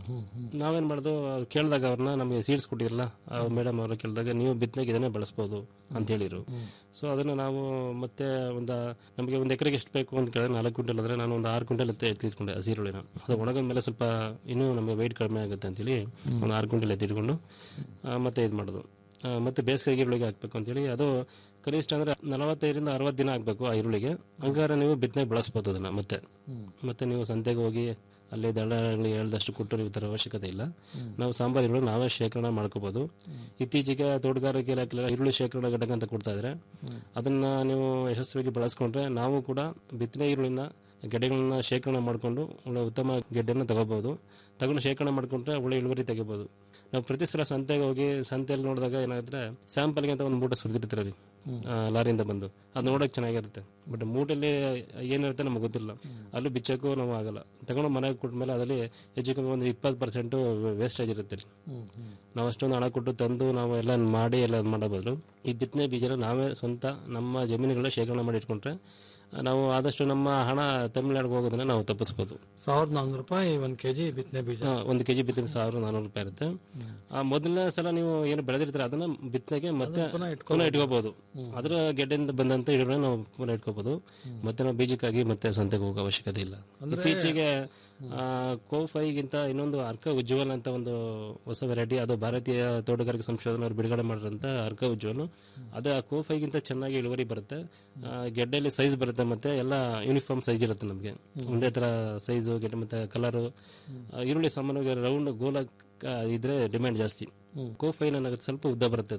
ನಾವೇನ್ ಮಾಡೋದು ಅವ್ರು ಕೇಳಿದಾಗ ಅವ್ರನ್ನ ನಮಗೆ ಸೀಡ್ಸ್ ಕೊಟ್ಟಿರಲ್ಲ ಮೇಡಮ್ ಅವರು ಕೇಳಿದಾಗ ನೀವು ಬಿತ್ತನೆಗೆ ಇದನ್ನೇ ಬಳಸ್ಬೋದು ಅಂತ ಹೇಳಿರು ಸೊ ಅದನ್ನ ನಾವು ಮತ್ತೆ ಒಂದು ನಮಗೆ ಒಂದು ಎಕರೆಗೆ ಎಷ್ಟು ಬೇಕು ಅಂತ ಕೇಳಿದ್ರೆ ನಾಲ್ಕು ಕ್ವಿಂಟಲ್ ಅಂದ್ರೆ ನಾನು ಒಂದು ಆರು ಕ್ವಿಂಟಲ್ ಎತ್ತಿ ಎತ್ತಿಟ್ಕೊಂಡೆ ಹಸಿ ಈರುಳ್ಳಿನ ಅದು ಒಣಗಿದ ಮೇಲೆ ಸ್ವಲ್ಪ ಇನ್ನೂ ನಮಗೆ ವೆಯ್ಟ್ ಕಡಿಮೆ ಆಗುತ್ತೆ ಅಂತೇಳಿ ಒಂದು ಆರು ಕ್ವಿಂಟಲ್ ಎತ್ತಿಟ್ಕೊಂಡು ಆ, ಮತ್ತೆ ಇದು ಮಾಡೋದು ಆ, ಮತ್ತೆ ಬೇಸಿಗೆ ಈರುಳ್ಳಿಗೆ ಹಾಕ್ಬೇಕು ಅಂತೇಳಿ ಅದು ಕನಿಷ್ಠ ಅಂದ್ರೆ ನಲವತ್ತೈದರಿಂದ ಅರವತ್ತು ದಿನ ಹಾಕ್ಬೇಕು ಆ ಈರುಳ್ಳಿಗೆ ಹಂಗಾರೆ ನೀವು ಬಿತ್ತನೆ ಬಳಸ್ಬೋದು ಅದನ್ನ ಮತ್ತೆ ಮತ್ತೆ ನೀವು ಸಂತೆಗೆ ಹೋಗಿ ಅಲ್ಲಿ ದಳ್ಳಾಳಿ ಹೇಳ್ದಷ್ಟು ಕೊಟ್ಟರು ಈ ಥರ ಅವಶ್ಯಕತೆ ಇಲ್ಲ ನಾವು ಸಾಂಬಾರ್ ಈರುಳ್ಳಿ ನಾವೇ ಶೇಖರಣೆ ಮಾಡ್ಕೋಬಹುದು ಇತ್ತೀಚೆಗೆ ತೋಟಗಾರಿಕೆ ಇಲಾಖೆ ಈರುಳ್ಳಿ ಶೇಖರಣಾ ಘಟಕ ಅಂತ ಕೊಡ್ತಾ ಇದ್ರೆ ಅದನ್ನ ನೀವು ಯಶಸ್ವಿಯಾಗಿ ಬಳಸ್ಕೊಂಡ್ರೆ ನಾವು ಕೂಡ ಬಿತ್ತನೆ ಈರುಳ್ಳಿನ ಗೆಡ್ಡೆಗಳನ್ನ ಶೇಖರಣೆ ಮಾಡಿಕೊಂಡು ಒಳ್ಳೆ ಉತ್ತಮ ಗೆಡ್ಡೆನ ತಗೋಬಹುದು ತಗೊಂಡು ಶೇಖರಣೆ ಮಾಡ್ಕೊಂಡ್ರೆ ಒಳ್ಳೆ ಇಳುವರಿ ತೆಗಿಬಹುದು ನಾವು ಪ್ರತಿ ಸಲ ಸಂತೆಗೆ ಹೋಗಿ ಸಂತೆಯಲ್ಲಿ ನೋಡಿದಾಗ ಏನಾಗುತ್ತೆ ಸ್ಯಾಂಪಲ್ಗೆ ಅಂತ ಒಂದು ಮೂಟೆ ಸುರಿದಿರ್ತಾರೆ ರೀ ಆ, ಲಾರಿಯಿಂದ ಬಂದು ಅದು ನೋಡಕ್ ಚೆನ್ನಾಗಿರುತ್ತೆ ಬಟ್ ಮೂಟೆಯಲ್ಲಿ ಏನಿರುತ್ತೆ ನಮಗೆ ಗೊತ್ತಿಲ್ಲ ಅಲ್ಲೂ ಬಿಚ್ಚಕ್ಕೂ ನಾವು ಆಗಲ್ಲ ತಗೊಂಡು ಮನೆಗೆ ಕೊಟ್ಮೇಲೆ ಅದರಲ್ಲಿ ಹೆಚ್ಚು ಕಮ್ಮಿ ಒಂದು ಇಪ್ಪತ್ತು ಪರ್ಸೆಂಟು ವೇಸ್ಟೇಜ್ ಇರುತ್ತೆ ರೀ ನಾವು ಅಷ್ಟೊಂದು ಹಣ ಕೊಟ್ಟು ತಂದು ನಾವು ಎಲ್ಲ ಮಾಡಿ ಎಲ್ಲ ಮಾಡೋ ಬದಲು ಈ ಬಿತ್ತನೆ ಬೀಜನ ನಾವೇ ಸ್ವಂತ ನಮ್ಮ ಜಮೀನುಗಳನ್ನ ಶೇಖರಣೆ ಮಾಡಿ ಇಟ್ಕೊಂಡ್ರೆ ನಾವು ಆದಷ್ಟು ನಮ್ಮ ಹಣ ತಮಿಳ್ನಾಡಿಗೆ ಹೋಗೋದನ್ನ ನಾವು ತಪ್ಪಿಸ್ಬೋದು ಸಾವಿರದ ನಾನ್ನೂರು ರೂಪಾಯಿ ಒಂದು ಕೆಜಿ ಬಿತ್ತನೆ ಬೀಜ ಹಾ, ಒಂದು ಕೆಜಿ ಬಿತ್ತನೆ ಸಾವಿರದ ನಾನೂರು ರೂಪಾಯಿ ಇರುತ್ತೆ ಆ ಮೊದಲನೇ ಸಲ ನೀವು ಏನು ಬೆಳೆದಿರ್ತೀರ ಅದನ್ನ ಬಿತ್ತನೆಗೆ ಮತ್ತೆ ಪುನಃ ಇಟ್ಕೋಬಹುದು ಅದ್ರ ಗೆಡ್ಡೆಯಿಂದ ಬಂದಂತ ಇಳುವರಿ ನಾವು ಪುನಃ ಇಟ್ಕೋಬಹುದು ಮತ್ತೆ ನಾವು ಬೀಜಕ್ಕಾಗಿ ಮತ್ತೆ ಸಂತೆಗೆ ಹೋಗೋ ಅವಶ್ಯಕತೆ ಇಲ್ಲ ಇತ್ತೀಚೆಗೆ ಆ, ಕೋಫೈಗಿಂತ ಇನ್ನೊಂದು ಅರ್ಕ ಉಜ್ವಲ್ ಅಂತ ಒಂದು ಹೊಸ ವೆರೈಟಿ ಅದು ಭಾರತೀಯ ತೋಟಗಾರಿಕೆ ಸಂಶೋಧನೆ ಅವ್ರು ಬಿಡುಗಡೆ ಮಾಡಿರೋಂಥ ಅರ್ಕ ಉಜ್ವಲ್ ಅದು ಆ ಕೋಫೈಗಿಂತ ಚೆನ್ನಾಗಿ ಇಳುವರಿ ಬರುತ್ತೆ ಆ, ಗೆಡ್ಡೆಯಲ್ಲಿ ಸೈಜ್ ಬರುತ್ತೆ ಮತ್ತೆ ಎಲ್ಲ ಯೂನಿಫಾರ್ಮ್ ಸೈಜ್ ಇರುತ್ತೆ ನಮಗೆ ಒಂದೇ ತರ ಸೈಜು ಗೆಡ್ಡೆ ಮತ್ತೆ ಕಲರು ಈರುಳ್ಳಿ ಸಾಮಾನ್ಯವಾಗಿ ರೌಂಡ್ ಗೋಲ ಇದ್ರೆ ಡಿಮ್ಯಾಂಡ್ ಜಾಸ್ತಿ ಕೋಫೈನ್ ಅನ್ನೋದು ಸ್ವಲ್ಪ ಉದ್ದ ಬರುತ್ತೆ ಅದು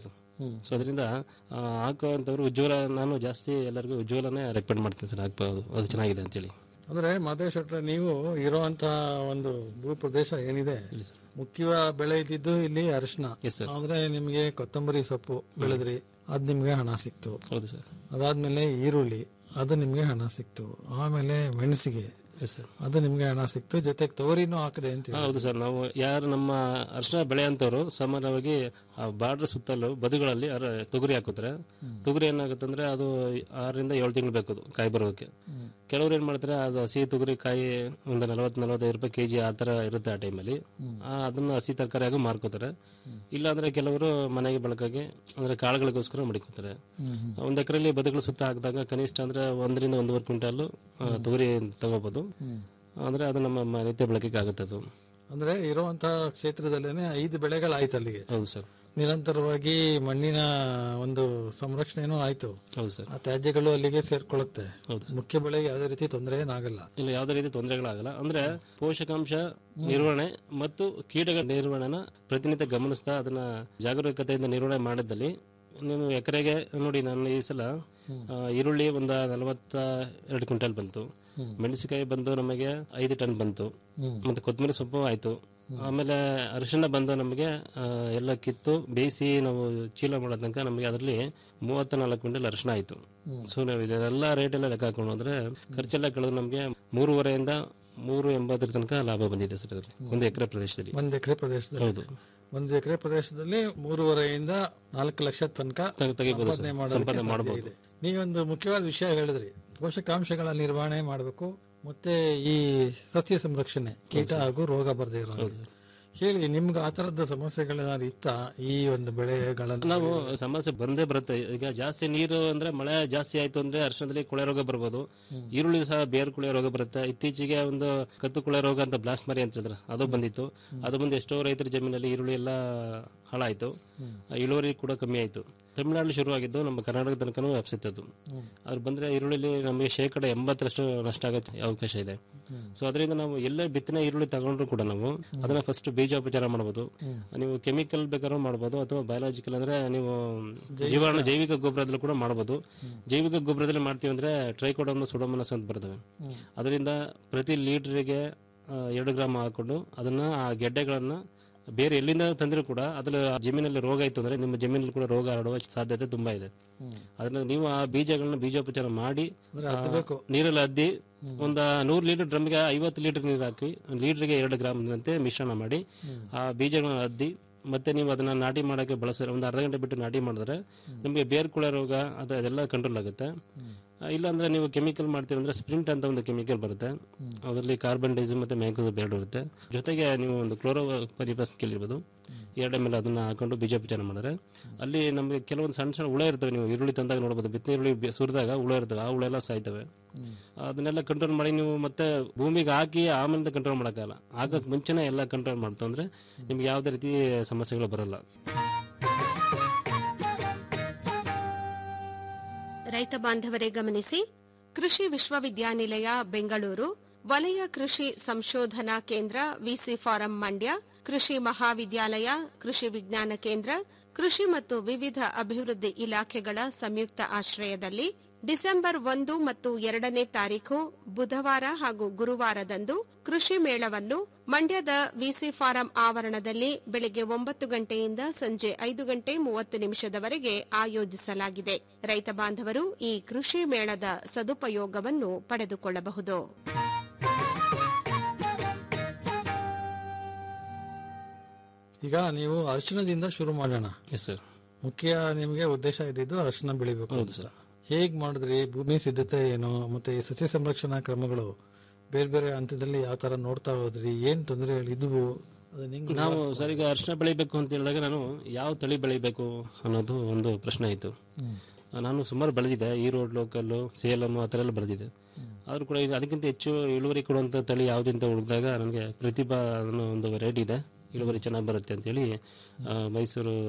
ಸೊ ಅದರಿಂದ ಹಾಕುವಂಥವ್ರು ಉಜ್ವಲ ನಾನು ಜಾಸ್ತಿ ಎಲ್ಲರಿಗೂ ಉಜ್ವಲನೇ ರೆಕಮೆಂಡ್ ಮಾಡ್ತೀನಿ ಸರ್ ಹಾಕ್ಬೋದು ಅದು ಚೆನ್ನಾಗಿದೆ ಅಂತೇಳಿ ಅಂದ್ರೆ ಮಾದೇಶ್ ಶೆಟ್ರೆ ನೀವು ಇರುವಂತ ಒಂದು ಭೂ ಪ್ರದೇಶ ಏನಿದೆ ಮುಖ್ಯ ಬೆಳೆ ಇದ್ದಿದ್ದು ಇಲ್ಲಿ ಅರಿಶಿನ ಆದ್ರೆ ನಿಮ್ಗೆ ಕೊತ್ತಂಬರಿ ಸೊಪ್ಪು ಬೆಳೆದ್ರಿ ಅದ್ ನಿಮ್ಗೆ ಹಣ ಸಿಕ್ತು ಹೌದು ಸರ್ ಅದಾದ್ಮೇಲೆ ಈರುಳ್ಳಿ ಅದು ನಿಮ್ಗೆ ಹಣ ಸಿಕ್ತು ಆಮೇಲೆ ಮೆಣಸಿಗೆ ಅದು ನಿಮ್ಗೆ ಹಣ ಸಿಕ್ತು ಜೊತೆಗೆ ತೊಗರಿನೂ ಹಾಕದೆ ಅಂತ ಹಾ, ಹೌದು ಸರ್ ನಾವು ಯಾರು ನಮ್ಮ ಅರಿಶಿನ ಬೆಳೆ ಅಂತವ್ರು ಸಾಮಾನ್ಯವಾಗಿ ಆ ಬಾರ್ಡರ್ ಸುತ್ತಲೂ ಬದುಗಳಲ್ಲಿ ಅರ- ತೊಗರಿ ಹಾಕುತ್ತಾರೆ ತೊಗರಿ ಏನಾಗುತ್ತೆ ಅಂದ್ರೆ ಅದು ಆರರಿಂದ ಏಳು ತಿಂಗಳು ಬೇಕು ಅದು ಕಾಯಿ ಬರೋದಕ್ಕೆ ಕೆಲವ್ರು ಏನ್ ಮಾಡ್ತಾರೆ ಅದು ಹಸಿ ತೊಗರಿ ಕಾಯಿ ಒಂದು ನಲವತ್ತು ನಲವತ್ತೈದು ರೂಪಾಯಿ ಕೆಜಿ ಆ ತರ ಇರುತ್ತೆ ಆ ಟೈಮಲ್ಲಿ ಅದನ್ನ ಹಸಿ ತರಕಾರಿಯಾಗಿ ಮಾರ್ಕೋತಾರೆ ಇಲ್ಲ ಅಂದ್ರೆ ಕೆಲವರು ಮನೆಗೆ ಬಳಕೆಗೆ ಅಂದ್ರೆ ಕಾಳುಗಳಿಗೋಸ್ಕರ ಮಡಿಕೋತಾರೆ ಒಂದ್ ಎಕರೆಲಿ ಬದುಗಳು ಸುತ್ತ ಹಾಕಿದಾಗ ಕನಿಷ್ಠ ಅಂದ್ರೆ ಒಂದರಿಂದ ಒಂದೂವರೆ ಕ್ವಿಂಟಾಲು ಆ, ತೊಗರಿ ತಗೋಬಹುದು ಅಂದ್ರೆ ಅದು ನಮ್ಮ ಮ- ನಿತ್ಯ ಬಳಕೆಗೆ ಆಗುತ್ತೆ ಅದು ಅಂದ್ರೆ ಇರುವಂತ ಕ್ಷೇತ್ರದಲ್ಲೇನೆ ಐದು ಬೆಳೆಗಳಾಯ್ತು ಅಲ್ಲಿಗೆ ಹೌದು ಸರ್ ನಿರಂತರವಾಗಿ ಮಣ್ಣಿನ ಒಂದು ಸಂರಕ್ಷಣೆನೂ ಆಯ್ತು ಹೌದು ಸರ್ ಆ ತ್ಯಾಜ್ಯಗಳು ಅಲ್ಲಿಗೆ ಸೇರ್ಕೊಳ್ಳುತ್ತೆ ಹೌದು. ಮುಖ್ಯ ಬೆಳೆಗೆ ಯಾವುದೇ ರೀತಿ ತೊಂದರೆ ಏನಾಗಲ್ಲ ಇಲ್ಲ ಯಾವುದೇ ರೀತಿ ತೊಂದರೆಗಳಾಗಲ್ಲ ಅಂದ್ರೆ ಪೋಷಕಾಂಶ ನಿರ್ವಹಣೆ ಮತ್ತು ಕೀಟಗಳ ನಿರ್ವಹಣೆನ ಪ್ರತಿನಿತ್ಯ ಗಮನಿಸ್ತಾ ಅದನ್ನ ಜಾಗರೂಕತೆಯಿಂದ ನಿರ್ವಹಣೆ ಮಾಡಿದ್ದಲ್ಲಿ ನೀವು ಎಕರೆಗೆ ನೋಡಿ ನಾನು ಈ ಸಲ ಆ, ಈರುಳ್ಳಿ ಒಂದ ನಲವತ್ತ ಎರಡು ಕ್ವಿಂಟಲ್ ಬಂತು ಮೆಣಸಿನಕಾಯಿ ಬಂದು ನಮಗೆ ಐದು ಟನ್ ಬಂತು ಮತ್ತೆ ಕೊತ್ತಂಬರಿ ಸೊಪ್ಪು ಆಯ್ತು ಆಮೇಲೆ ಅರಿಶಿಣ ಬಂದು ನಮಗೆ ಆ, ಎಲ್ಲ ಕಿತ್ತು ಬೇಯಿಸಿ ನಾವು ಚೀಲ ಮಾಡೋ ತನಕ ನಮಗೆ ಅದರಲ್ಲಿ ಮೂವತ್ತ ನಾಲ್ಕು ಕ್ವಿಂಟಲ್ ಅರಿಶಿಣ ಆಯ್ತು ಸೊ ನಾವು ಇದೆಲ್ಲ ರೇಟ್ ಎಲ್ಲ ಲೆಕ್ಕ ಹಾಕೊಂಡು ಹೋದ್ರೆ ಖರ್ಚೆಲ್ಲ ಕಳೆದು ನಮಗೆ ಮೂರುವರೆಯಿಂದ ಮೂರು ಎಂಬತ್ತರ ತನಕ ಲಾಭ ಬಂದಿದೆ ಸರ್ ಅದರಲ್ಲಿ ಒಂದು ಎಕರೆ ಪ್ರದೇಶದಲ್ಲಿ ಒಂದ್ ಎಕರೆ ಪ್ರದೇಶದಲ್ಲಿ ಹೌದು ಒಂದು ಎಕರೆ ಪ್ರದೇಶದಲ್ಲಿ ಮೂರುವರೆಯಿಂದ ನಾಲ್ಕು ಲಕ್ಷ ತನಕ ತೆಗೆ- ತೆಗಿಬೋದು ಸರ್. ಸಂಪಾದನೆ ಮಾಡೋದಕ್ಕೆ ಸಂಪಾದನೆ ಸಾಧ್ಯ ಮಾಡ್ಬೋದು. ಇದೆ. ನೀವೊಂದು ಮುಖ್ಯವಾದ ವಿಷಯ ಹೇಳಿದ್ರಿ ಪೋಷಕಾಂಶಗಳ ನಿರ್ವಹಣೆ ಮಾಡಬೇಕು ಮತ್ತೆ ಈ ಸಸ್ಯ ಸಂರಕ್ಷಣೆ ಕೀಟ ಹಾಗೂ ರೋಗ ಬರದೇ ಇರೋ ಹಾಗೆ. ಹೇಳಿ ನಿಮ್ಗೆ ಆ ತರದ ಸಮಸ್ಯೆಗಳೇನಾದ್ರು ಇತ್ತ ಈ ಒಂದು ಬೆಳೆಗಳನ್ನು ನಾವು ಸಮಸ್ಯೆ ಬಂದೇ ಬರುತ್ತೆ ಈಗ ಜಾಸ್ತಿ ನೀರು ಅಂದ್ರೆ ಮಳೆ ಜಾಸ್ತಿ ಆಯ್ತು ಅಂದ್ರೆ ಅರ್ಶನದಲ್ಲಿ ಕೊಳೆ ರೋಗ ಬರ್ಬೋದು ಈರುಳ್ಳಿ ಸಹ ಬೇರು ಕೊಳೆ ರೋಗ ಬರುತ್ತೆ ಇತ್ತೀಚೆಗೆ ಒಂದು ಕತ್ತು ಕೊಳೆ ರೋಗ ಅಂತ ಬ್ಲಾಸ್ಟ್ ಮರಿ ಅಂತ ಹೇಳಿದ್ರೆ ಅದು ಬಂದಿತ್ತು ಅದು ಬಂದು ಎಷ್ಟೋ ರೈತರ ಜಮೀನಲ್ಲಿ ಈರುಳ್ಳಿ ಎಲ್ಲ ಹಾಳಾಯ್ತು ಆ ಇಳುವರಿ ಕೂಡ ಕಮ್ಮಿ ಆಯ್ತು ತಮಿಳುನಾಡು ಶುರುವಾಗಿದ್ದು ನಮ್ಮ ಕರ್ನಾಟಕ ತನಕನೂ ವ್ಯಾಪಿಸಿತ್ತು ಅದ್ರ ಬಂದ್ರೆ ಈರುಳ್ಳಿಲಿ ನಮಗೆ ಶೇಕಡ ಎಂಬತ್ತರಷ್ಟು ನಷ್ಟ ಆಗಕ್ಕೆ ಅವಕಾಶ ಇದೆ ಸೊ ಅದರಿಂದ ನಾವು ಎಲ್ಲೇ ಬಿತ್ತನೆ ಈರುಳ್ಳಿ ತಗೊಂಡ್ರು ಕೂಡ ನಾವು ಅದನ್ನ ಫಸ್ಟ್ ಬೀಜೋಪಚಾರ ಮಾಡಬಹುದು ನೀವು ಕೆಮಿಕಲ್ ಬೇಕಾದ್ರೂ ಮಾಡಬಹುದು ಅಥವಾ ಬಯಾಲಜಿಕಲ್ ಅಂದ್ರೆ ನೀವು ಜೀವಾಣು ಜೈವಿಕ ಗೊಬ್ಬರದಲ್ಲಿ ಕೂಡ ಮಾಡಬಹುದು ಜೈವಿಕ ಗೊಬ್ಬರದಲ್ಲಿ ಮಾಡ್ತೀವಿ ಅಂದ್ರೆ ಟ್ರೈಕೋಡಮ್ನ ಸುಡೋಮನಸ್ ಅಂತ ಬರ್ತವೆ ಅದರಿಂದ ಪ್ರತಿ ಲೀಟರ್ಗೆ ಎರಡು ಗ್ರಾಮ್ ಹಾಕೊಂಡು ಅದನ್ನ ಆ ಗೆಡ್ಡೆಗಳನ್ನ ಬೇರೆ ಎಲ್ಲಿಂದ ತಂದರೂ ಕೂಡ ಅದ್ರ ಜಮೀನಲ್ಲಿ ರೋಗ ಇತ್ತು ಅಂದ್ರೆ ನಿಮ್ಮ ಜಮೀನಲ್ಲಿ ಕೂಡ ರೋಗ ಹರಡುವ ಸಾಧ್ಯತೆ ತುಂಬಾ ಇದೆ ಅದನ್ನ ನೀವು ಆ ಬೀಜಗಳನ್ನ ಬೀಜೋಪಚಾರ ಮಾಡಿ ಅಂದ್ರೆ ಆ, ಅದ್ದಬೇಕು. ನೀರಲ್ಲಿ ಅದ್ದಿ ಒಂದ ನೂರು ಲೀಟರ್ ಡ್ರಮ್ಗೆ ಐವತ್ತು ಲೀಟರ್ ನೀರು ಹಾಕಿ ಲೀಟರ್ಗೆ ಎರಡು ಗ್ರಾಮ್ ಅಂತೆ ಮಿಶ್ರಣ ಮಾಡಿ ಆ ಬೀಜಗಳನ್ನ ಅದ್ದಿ ಮತ್ತೆ ನೀವು ಅದನ್ನ ನಾಟಿ ಮಾಡಕ್ಕೆ ಬಳಸಿದ್ರೆ ಒಂದು ಅರ್ಧ ಗಂಟೆ ಬಿಟ್ಟು ನಾಟಿ ಮಾಡಿದ್ರೆ ನಿಮಗೆ ಬೇರ್ಕೊಳೆ ರೋಗ ಅದು ಅದೆಲ್ಲ ಕಂಟ್ರೋಲ್ ಆಗುತ್ತೆ ಆ, ಇಲ್ಲ ಅಂದ್ರೆ ನೀವು ಕೆಮಿಕಲ್ ಮಾಡ್ತೀವಿ ಅಂದ್ರೆ ಸ್ಪ್ರಿಂಟ್ ಅಂತ ಒಂದು ಕೆಮಿಕಲ್ ಬರುತ್ತೆ ಅದರಲ್ಲಿ ಕಾರ್ಬನ್ ಡೈಸಿಮ್ ಮತ್ತೆ ಮ್ಯಾಂಕೋಸ್ ಬೇಡ ಇರುತ್ತೆ ಜೊತೆಗೆ ನೀವು ಒಂದು ಕ್ಲೋರೋ ಪರಿಪಾಸ್ ಕೇಳಿರ್ಬೋದು ಎರಡು ಎಮ್ ಎಲ್ ಅದನ್ನ ಹಾಕೊಂಡು ಬೀಜೋಪಚಾರ ಮಾಡಿದ್ರೆ ಅಲ್ಲಿ ನಮಗೆ ಕೆಲವೊಂದು ಸಣ್ಣ ಸಣ್ಣ ಹುಳ ಇರ್ತವೆ ನೀವು ಈರುಳ್ಳಿ ತಂದಾಗ ನೋಡ್ಬೋದು ಬಿತ್ತನೆ ಈರುಳ್ಳಿ ಬೆ- ಸುರಿದಾಗ ಹುಳ ಇರ್ತವೆ ಆ ಹುಳ ಎಲ್ಲ ಸಾಯ್ತವೆ ಅದನ್ನೆಲ್ಲ ಕಂಟ್ರೋಲ್ ಮಾಡಿ ನೀವು ಮತ್ತೆ ಭೂಮಿಗೆ ಹಾಕಿ ಆಮೇಲೆ ಕಂಟ್ರೋಲ್ ಮಾಡೋಕ್ಕಲ್ಲ ಆಗಕ್ಕೆ ಮುಂಚೆನೇ ಎಲ್ಲ ಕಂಟ್ರೋಲ್ ಮಾಡ್ತು ಅಂದ್ರೆ ನಿಮ್ಗೆ ಯಾವುದೇ ರೀತಿ ಸಮಸ್ಯೆಗಳು ಬರಲ್ಲ ರೈತ ಬಾಂಧವರೇ ಗಮನಿಸಿ ಕೃಷಿ ವಿಶ್ವವಿದ್ಯಾನಿಲಯ ಬೆಂಗಳೂರು ವಲಯ ಕೃಷಿ ಸಂಶೋಧನಾ ಕೇಂದ್ರ ವಿಸಿ ಫಾರಂ ಮಂಡ್ಯ ಕೃಷಿ ಮಹಾವಿದ್ಯಾಲಯ ಕೃಷಿ ವಿಜ್ಞಾನ ಕೇಂದ್ರ ಕೃಷಿ ಮತ್ತು ವಿವಿಧ ಅಭಿವೃದ್ಧಿ ಇಲಾಖೆಗಳ ಸಂಯುಕ್ತ ಆಶ್ರಯದಲ್ಲಿ ಡಿಸೆಂಬರ್ ಒಂದು ಮತ್ತು ಎರಡನೇ ತಾರೀಖು ಬುಧವಾರ ಹಾಗೂ ಗುರುವಾರದಂದು ಕೃಷಿ ಮೇಳವನ್ನು ಮಂಡ್ಯದ ವಿಸಿ ಫಾರಂ ಆವರಣದಲ್ಲಿ ಬೆಳಗ್ಗೆ ಒಂಬತ್ತು ಗಂಟೆಯಿಂದ ಸಂಜೆ ಐದು ಗಂಟೆ ಮೂವತ್ತು ನಿಮಿಷದವರೆಗೆ ಆಯೋಜಿಸಲಾಗಿದೆ ರೈತ ಬಾಂಧವರು ಈ ಕೃಷಿ ಮೇಳದ ಸದುಪಯೋಗವನ್ನು ಪಡೆದುಕೊಳ್ಳಬಹುದು ಈಗ ನೀವು ಅರಿಶಿಣದಿಂದ ಶುರು ಮಾಡೋಣ ಎಸ್ ಸರ್ ಮುಖ್ಯ ನಿಮಗೆ ಉದ್ದೇಶ ಇದ್ದಿದ್ದು ಅರಿಶಿಣ ಬೆಳಿಬೇಕು ಹೌದು ಅಂತ. ಸರ್. ಹೇಗ್ ಮಾಡಿದ್ರಿ ಭೂಮಿ ಸಿದ್ಧತೆ ಏನು ಮತ್ತೆ ಈ ಸಸ್ಯ ಸಂರಕ್ಷಣಾ ಕ್ರಮಗಳು ಬೇರೆ ಬೇರೆ ಹಂತದಲ್ಲಿ ಯಾವ ತರ ನೋಡ್ತಾ ಹೋದ್ರಿ ಏನ್ ತೊಂದರೆಗಳಿದ್ವು ಅದನ್ನ ಹೆಂಗ್ ನಾವು ಸರ್ ಈಗ ಅರಿಶಿನ ಬೆಳಿಬೇಕು ಅಂತ ಹೇಳಿದಾಗ ನಾನು ಯಾವ ತಳಿ ಬೆಳಿಬೇಕು ಅನ್ನೋದು ಒಂದು ಪ್ರಶ್ನೆ ಆಯಿತು ನಾನು ಸುಮಾರು ಬೆಳೆದಿದ್ದೆ ಈರೋಡ್ ಲೋಕಲ್ಲು ಸೇಲಂ ಆ ಥರ ಎಲ್ಲ ಬೆಳೆದಿದ್ದೆ ಆದ್ರೂ ಕೂಡ ಇದು ಅದಕ್ಕಿಂತ ಹೆಚ್ಚು ಇಳುವರಿ ಕೊಡುವಂಥ ತಳಿ ಯಾವುದಿಂತ ಹುಡುಕಿದಾಗ ನನಗೆ ಪ್ರತಿಭಾ ಅನ್ನೋ ಒಂದು ವೆರೈಟಿ ಇದೆ ಇಳುವರಿ ಚೆನ್ನಾಗಿ ಬರುತ್ತೆ ಅಂತೇಳಿ ಆ, ಮೈಸೂರು